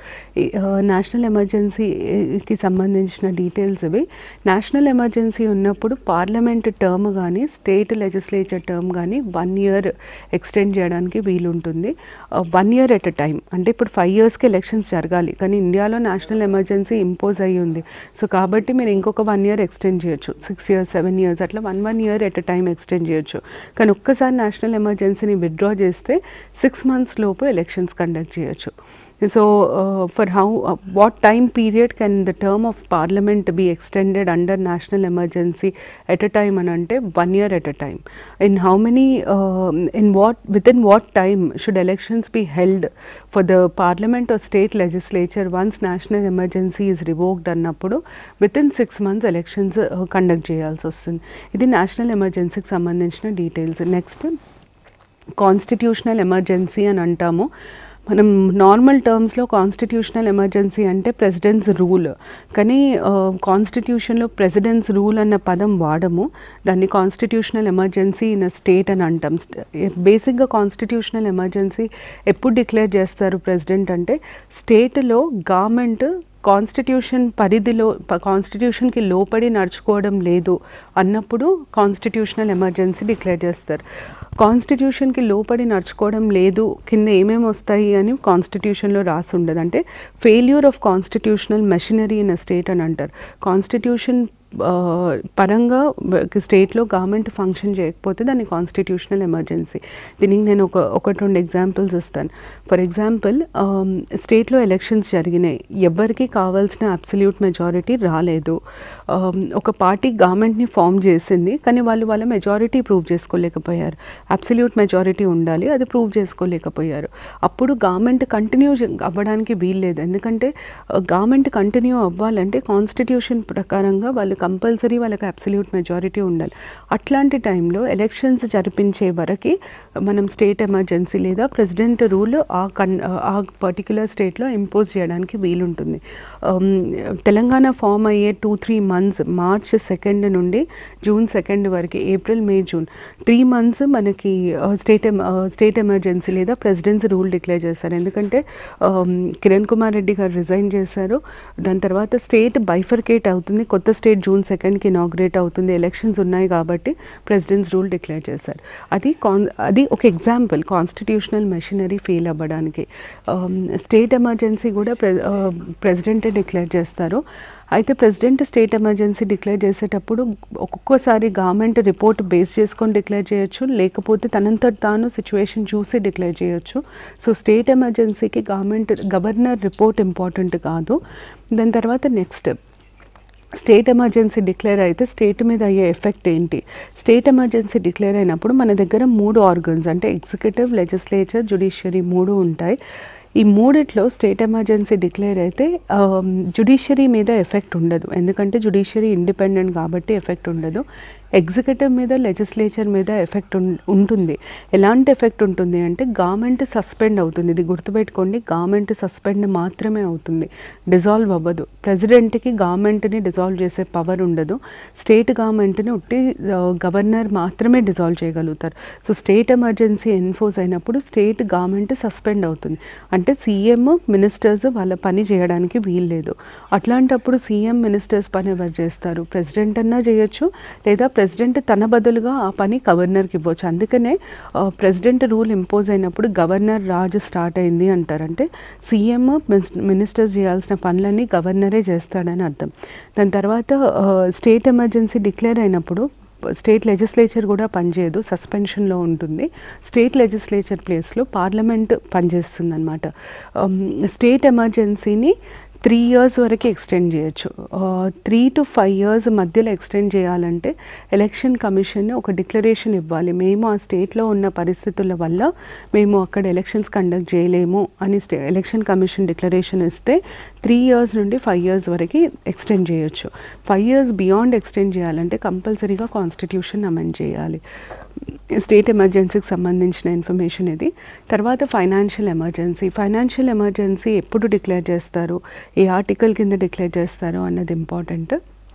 నేషనల్ ఎమర్జెన్సీకి సంబంధించిన డీటెయిల్స్ ఇవి నేషనల్ ఎమర్జెన్సీ ఉన్నప్పుడు పార్లమెంట్ టర్మ్ కానీ స్టేట్ లెజిస్లేచర్ టర్మ్ కానీ వన్ ఇయర్ ఎక్స్టెండ్ చేయడానికి వీలుంటుంది one year at a time అంటే ఇప్పుడు ఫైవ్ ఇయర్స్కి ఎలక్షన్స్ జరగాలి కానీ ఇండియాలో నేషనల్ ఎమర్జెన్సీ ఇంపోజ్ అయ్యి ఉంది సో కాబట్టి మీరు ఇంకొక వన్ ఇయర్ ఎక్స్టెండ్ చేయొచ్చు సిక్స్ ఇయర్స్ సెవెన్ ఇయర్స్ అట్లా one one year at a time extend చేయొచ్చు కానీ ఒక్కసారి నేషనల్ ఎమర్జెన్సీని విత్డ్రా చేస్తే సిక్స్ మంత్స్ లోపు ఎలక్షన్స్ కండక్ట్ చేయొచ్చు so for how what time period can the term of parliament be extended under national emergency at a time అని అంటే one year at a time in how many in what with in what time should elections be held for the parliament or state legislature once national emergency is revoked అన్నప్పుడు within six months elections conduct చేయాల్సి వస్తుంది ఇది నేషనల్ ఎమర్జెన్సీకి సంబంధించిన డీటెయిల్స్ నెక్స్ట్ కాన్స్టిట్యూషనల్ ఎమర్జెన్సీ అని అంటాము మనం నార్మల్ టర్మ్స్లో కాన్స్టిట్యూషనల్ ఎమర్జెన్సీ అంటే ప్రెసిడెంట్స్ రూల్ కానీ కాన్స్టిట్యూషన్లో ప్రెసిడెంట్స్ రూల్ అన్న పదం వాడము దాన్ని కాన్స్టిట్యూషనల్ ఎమర్జెన్సీ ఇన్ స్టేట్ అని అంటాం బేసిక్గా కాన్స్టిట్యూషనల్ ఎమర్జెన్సీ ఎప్పుడు డిక్లేర్ చేస్తారు ప్రెసిడెంట్ అంటే స్టేట్లో గవర్నమెంట్ కాన్స్టిట్యూషన్ పరిధిలో కాన్స్టిట్యూషన్కి లోపడి నడుచుకోవడం లేదు అన్నప్పుడు కాన్స్టిట్యూషనల్ ఎమర్జెన్సీ డిక్లేర్ చేస్తారు కాన్స్టిట్యూషన్కి లోపడి నడుచుకోవడం లేదు కింద ఏమేమి వస్తాయి అని కాన్స్టిట్యూషన్లో రాసి ఉండదు అంటే failure of constitutional machinery in a state అని అంటారు కాన్స్టిట్యూషన్ ఆ, పరంగా స్టేట్లో గవర్నమెంట్ ఫంక్షన్ చేయకపోతే దాన్ని కాన్స్టిట్యూషనల్ ఎమర్జెన్సీ దీనికి నేను ఒక ఒకటి రెండు ఎగ్జాంపుల్స్ ఇస్తాను ఫర్ ఎగ్జాంపుల్ స్టేట్లో ఎలక్షన్స్ జరిగినాయి ఎవరికి కావాల్సిన అబ్సల్యూట్ మెజారిటీ రాలేదు Um, ఒక పార్టీ గవర్నమెంట్ని ఫామ్ చేసింది కానీ వాళ్ళు వాళ్ళ మెజారిటీ ప్రూవ్ చేసుకోలేకపోయారు అబ్సల్యూట్ మెజారిటీ ఉండాలి అది ప్రూవ్ చేసుకోలేకపోయారు అప్పుడు గవర్నమెంట్ కంటిన్యూ అవ్వడానికి వీల్లేదు ఎందుకంటే గవర్నమెంట్ కంటిన్యూ అవ్వాలంటే కాన్స్టిట్యూషన్ ప్రకారంగా వాళ్ళు కంపల్సరీ వాళ్ళకి అబ్సల్యూట్ మెజారిటీ ఉండాలి అట్లాంటి టైంలో ఎలక్షన్స్ జరిపించే వరకు మనం స్టేట్ ఎమర్జెన్సీ లేదా ప్రెసిడెంట్ రూల్ ఆ కన్ ఆ పర్టికులర్ స్టేట్లో ఇంపోజ్ చేయడానికి వీలుంటుంది Um, తెలంగాణ ఫామ్ అయ్యే two three months March second నుండి జూన్ సెకండ్ వరకు April May June three months మనకి స్టేట్ స్టేట్ ఎమర్జెన్సీ లేదా ప్రెసిడెన్స్ రూల్ డిక్లేర్ చేస్తారు ఎందుకంటే um, కిరణ్ కుమార్ రెడ్డి గారు రిజైన్ చేశారు దాని తర్వాత స్టేట్ బైఫర్కేట్ అవుతుంది కొత్త స్టేట్ జూన్ సెకండ్కి ఇనాగ్రేట్ అవుతుంది ఎలక్షన్స్ ఉన్నాయి కాబట్టి ప్రెసిడెన్స్ రూల్ డిక్లేర్ చేశారు అది కాన్ అది ఒక ఎగ్జాంపుల్ కాన్స్టిట్యూషనల్ మెషినరీ ఫెయిల్ అవ్వడానికి స్టేట్ ఎమర్జెన్సీ కూడా ప్రె ప్రెసిడెంటే డిక్లేర్ చేస్తారు అయితే ప్రెసిడెంట్ స్టేట్ ఎమర్జెన్సీ డిక్లేర్ చేసేటప్పుడు ఒక్కొక్కసారి గవర్నమెంట్ రిపోర్ట్ బేస్ చేసుకొని డిక్లేర్ చేయొచ్చు లేకపోతే తనంతట తాను సిచ్యువేషన్ చూసి డిక్లేర్ చేయొచ్చు సో స్టేట్ ఎమర్జెన్సీకి గవర్నమెంట్ గవర్నర్ రిపోర్ట్ ఇంపార్టెంట్ కాదు దాని తర్వాత నెక్స్ట్ స్టేట్ ఎమర్జెన్సీ డిక్లేర్ అయితే స్టేట్ మీద అయ్యే ఎఫెక్ట్ ఏంటి స్టేట్ ఎమర్జెన్సీ డిక్లేర్ అయినప్పుడు మన దగ్గర మూడు ఆర్గన్స్ అంటే ఎగ్జిక్యూటివ్ లెజిస్లేచర్ జుడిషియరీ మూడు ఉంటాయి ఈ మూడిట్లో స్టేట్ ఎమర్జెన్సీ డిక్లేర్ అయితే జుడిషియరీ మీద ఎఫెక్ట్ ఉండదు ఎందుకంటే జుడిషియరీ ఇండిపెండెంట్ కాబట్టి ఎఫెక్ట్ ఉండదు ఎగ్జిక్యూటివ్ మీద లెజిస్లేచర్ మీద ఎఫెక్ట్ ఉం- ఉంటుంది ఎలాంటి ఎఫెక్ట్ ఉంటుంది అంటే గవర్నమెంట్ సస్పెండ్ అవుతుంది ఇది గుర్తుపెట్టుకోండి గవర్నమెంట్ సస్పెండ్ మాత్రమే అవుతుంది డిజాల్వ్ అవ్వదు ప్రెసిడెంట్కి గవర్నమెంట్ని డిజాల్వ్ చేసే పవర్ ఉండదు స్టేట్ గవర్నమెంట్ని ఉట్టి గవర్నర్ మాత్రమే డిజాల్వ్ చేయగలుగుతారు సో స్టేట్ ఎమర్జెన్సీ ఎన్ఫోర్స్ అయినప్పుడు స్టేట్ గవర్నమెంట్ సస్పెండ్ అవుతుంది అంటే సీఎం మినిస్టర్స్ వాళ్ళ పని చేయడానికి వీల్లేదు అట్లాంటప్పుడు సీఎం మినిస్టర్స్ పని ఎవరు చేస్తారు ప్రెసిడెంట్ అన్నా చేయొచ్చు లేదా ప్రెసిడెంట్ తన బదులుగా ఆ పని గవర్నర్కి ఇవ్వచ్చు అందుకనే ఆ, ప్రెసిడెంట్ రూల్ ఇంపోజ్ అయినప్పుడు గవర్నర్ రాజు స్టార్ట్ అయింది అంటారంటే సీఎం మినిస్టర్స్ చేయాల్సిన పనులన్నీ గవర్నరే చేస్తాడని అర్థం దాని తర్వాత ఆ, స్టేట్ ఎమర్జెన్సీ డిక్లేర్ అయినప్పుడు స్టేట్ లెజిస్లేచర్ కూడా పనిచేయదు సస్పెన్షన్లో ఉంటుంది స్టేట్ లెజిస్లేచర్ ప్లేస్లో పార్లమెంట్ పనిచేస్తుంది అనమాట స్టేట్ ఎమర్జెన్సీని త్రీ ఇయర్స్ వరకు ఎక్స్టెండ్ చేయొచ్చు త్రీ టు ఫైవ్ ఇయర్స్ మధ్యలో ఎక్స్టెండ్ చేయాలంటే ఎలక్షన్ కమిషన్ ఒక డిక్లరేషన్ ఇవ్వాలి మేము ఆ స్టేట్లో ఉన్న పరిస్థితుల వల్ల మేము అక్కడ ఎలక్షన్స్ కండక్ట్ చేయలేము అని స్టే ఎలక్షన్ కమిషన్ డిక్లరేషన్ ఇస్తే త్రీ ఇయర్స్ నుండి ఫైవ్ ఇయర్స్ వరకు ఎక్స్టెండ్ చేయొచ్చు ఫైవ్ ఇయర్స్ బియాండ్ ఎక్స్టెండ్ చేయాలంటే కంపల్సరీగా కాన్స్టిట్యూషన్ అమెండ్ చేయాలి స్టేట్ ఎమర్జెన్సీకి సంబంధించిన ఇన్ఫర్మేషన్ ఇది తర్వాత ఫైనాన్షియల్ ఎమర్జెన్సీ ఫైనాన్షియల్ ఎమర్జెన్సీ ఎప్పుడు డిక్లేర్ చేస్తారు ఏ ఆర్టికల్ కింద డిక్లేర్ చేస్తారు అన్నది important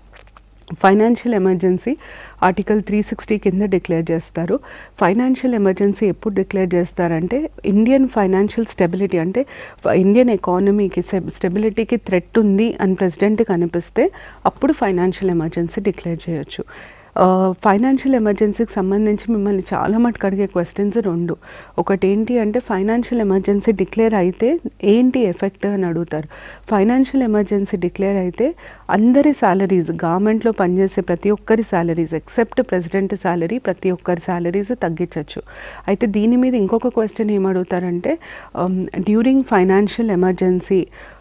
financial emergency article three sixty కింద డిక్లేర్ చేస్తారు ఫైనాన్షియల్ ఎమర్జెన్సీ ఎప్పుడు డిక్లేర్ చేస్తారంటే ఇండియన్ ఫైనాన్షియల్ స్టెబిలిటీ అంటే ఫ- ఇండియన్ ఎకానమీకి స్టెబిలిటీకి థ్రెట్ ఉంది అని ప్రెసిడెంట్కి అనిపిస్తే అప్పుడు ఫైనాన్షియల్ ఎమర్జెన్సీ డిక్లేర్ చేయొచ్చు ఫైనాన్షియల్ ఎమర్జెన్సీకి సంబంధించి మిమ్మల్ని చాలా మటుకు అడిగే క్వశ్చన్స్ రెండు ఒకటి ఏంటి అంటే ఫైనాన్షియల్ ఎమర్జెన్సీ డిక్లేర్ అయితే ఏంటి ఎఫెక్ట్ అని అడుగుతారు ఫైనాన్షియల్ ఎమర్జెన్సీ డిక్లేర్ అయితే అందరి శాలరీస్ గవర్నమెంట్లో పనిచేసే ప్రతి ఒక్కరి శాలరీస్ ఎక్సెప్ట్ ప్రెసిడెంట్ శాలరీ ప్రతి ఒక్కరి శాలరీస్ తగ్గించవచ్చు అయితే దీని మీద ఇంకొక క్వశ్చన్ ఏం అడుగుతారంటే during financial emergency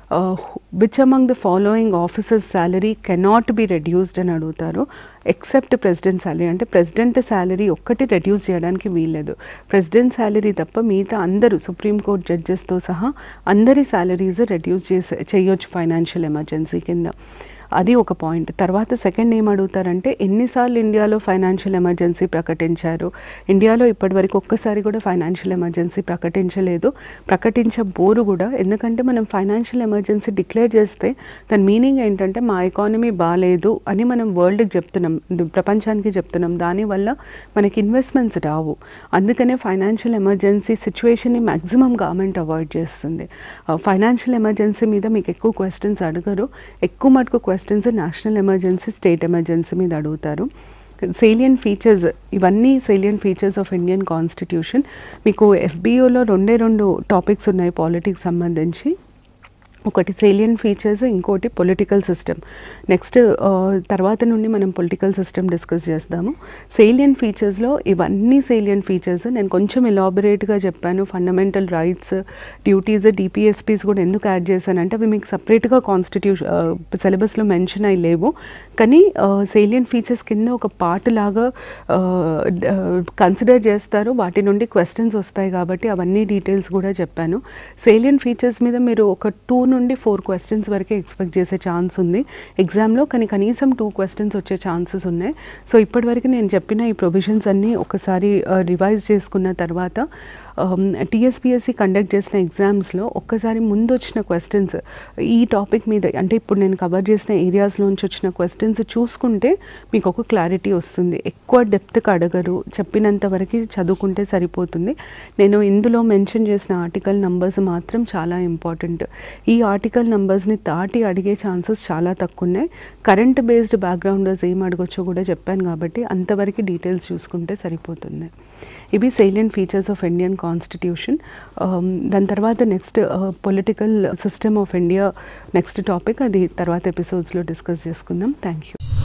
which among the following officers salary cannot be reduced అని అడుగుతారు ఎక్సెప్ట్ ప్రెసిడెంట్ శాలరీ అంటే ప్రెసిడెంట్ శాలరీ ఒక్కటి రెడ్యూస్ చేయడానికి వీల్లేదు ప్రెసిడెంట్ శాలరీ తప్ప మిగతా అందరూ సుప్రీంకోర్టు జడ్జెస్తో సహా అందరి శాలరీస్ రెడ్యూస్ చేసే చేయొచ్చు ఫైనాన్షియల్ ఎమర్జెన్సీ కింద అది ఒక పాయింట్ తర్వాత సెకండ్ ఏం అడుగుతారంటే ఎన్నిసార్లు ఇండియాలో ఫైనాన్షియల్ ఎమర్జెన్సీ ప్రకటించారు ఇండియాలో ఇప్పటివరకు ఒక్కసారి కూడా ఫైనాన్షియల్ ఎమర్జెన్సీ ప్రకటించలేదు ప్రకటించబోరు కూడా ఎందుకంటే మనం ఫైనాన్షియల్ ఎమర్జెన్సీ డిక్లేర్ చేస్తే దాని మీనింగ్ ఏంటంటే మా ఎకానమీ బాగాలేదు అని మనం వరల్డ్కి చెప్తున్నాం ది- ప్రపంచానికి చెప్తున్నాం దానివల్ల మనకి ఇన్వెస్ట్మెంట్స్ రావు అందుకనే ఫైనాన్షియల్ ఎమర్జెన్సీ సిచ్యువేషన్ని మ్యాక్సిమం గవర్నమెంట్ అవాయిడ్ చేస్తుంది ఫైనాన్షియల్ ఎమర్జెన్సీ మీద మీకు ఎక్కువ క్వశ్చన్స్ అడగరు ఎక్కువ మటుకు questions national emergency state emergency మీద అడుగుతారు సేలియన్ ఫీచర్స్ ఇవన్నీ salient features of Indian constitution మీకు ఎఫ్బిఓలో రెండే రెండు టాపిక్స్ ఉన్నాయి పాలిటిక్స్ సంబంధించి ఒకటి సేలియన్ ఫీచర్స్ ఇంకోటి పొలిటికల్ సిస్టమ్ నెక్స్ట్ తర్వాత నుండి మనం పొలిటికల్ సిస్టమ్ డిస్కస్ చేస్తాము సేలియన్ ఫీచర్స్లో ఇవన్నీ సేలియన్ ఫీచర్స్ నేను కొంచెం ఎలాబొరేట్గా చెప్పాను ఫండమెంటల్ రైట్స్ డ్యూటీస్ డిపిఎస్పీస్ కూడా ఎందుకు యాడ్ చేశానంటే అవి మీకు సపరేట్గా కాన్స్టిట్యూషన్ సిలబస్లో మెన్షన్ అయి లేవు కానీ సేలియన్ ఫీచర్స్ కింద ఒక పార్ట్ లాగా కన్సిడర్ చేస్తారు వాటి నుండి క్వశ్చన్స్ వస్తాయి కాబట్టి అవన్నీ డీటెయిల్స్ కూడా చెప్పాను సేలియన్ ఫీచర్స్ మీద మీరు ఒక టూ నుండి ఫోర్ క్వశ్చన్స్ వరకే ఎక్స్పెక్ట్ చేసే ఛాన్స్ ఉంది ఎగ్జామ్లో కానీ కనీసం టూ క్వశ్చన్స్ వచ్చే ఛాన్సెస్ ఉన్నాయి సో ఇప్పటివరకు నేను చెప్పిన ఈ ప్రొవిజన్స్ అన్నీ ఒకసారి రివైజ్ చేసుకున్న తర్వాత టీఎస్పిఎస్సి కండక్ట్ చేసిన ఎగ్జామ్స్లో ఒక్కసారి ముందు వచ్చిన క్వశ్చన్స్ ఈ టాపిక్ మీద అంటే ఇప్పుడు నేను కవర్ చేసిన ఏరియాస్లోంచి వచ్చిన క్వశ్చన్స్ చూసుకుంటే మీకు ఒక క్లారిటీ వస్తుంది ఎక్కువ డెప్త్కి అడగరు చెప్పినంత వరకు చదువుకుంటే సరిపోతుంది నేను ఇందులో మెన్షన్ చేసిన ఆర్టికల్ నంబర్స్ మాత్రం చాలా ఇంపార్టెంట్ ఈ ఆర్టికల్ నంబర్స్ని దాటి అడిగే ఛాన్సెస్ చాలా తక్కువ ఉన్నాయి కరెంట్ బేస్డ్ బ్యాక్గ్రౌండర్స్ ఏం అడగొచ్చో కూడా చెప్పాను కాబట్టి అంతవరకు డీటెయిల్స్ చూసుకుంటే సరిపోతుంది ఇవి silent features of Indian constitution దాని తర్వాత next political system of India next topic అది తర్వాత ఎపిసోడ్స్లో డిస్కస్ చేసుకుందాం థ్యాంక్ యూ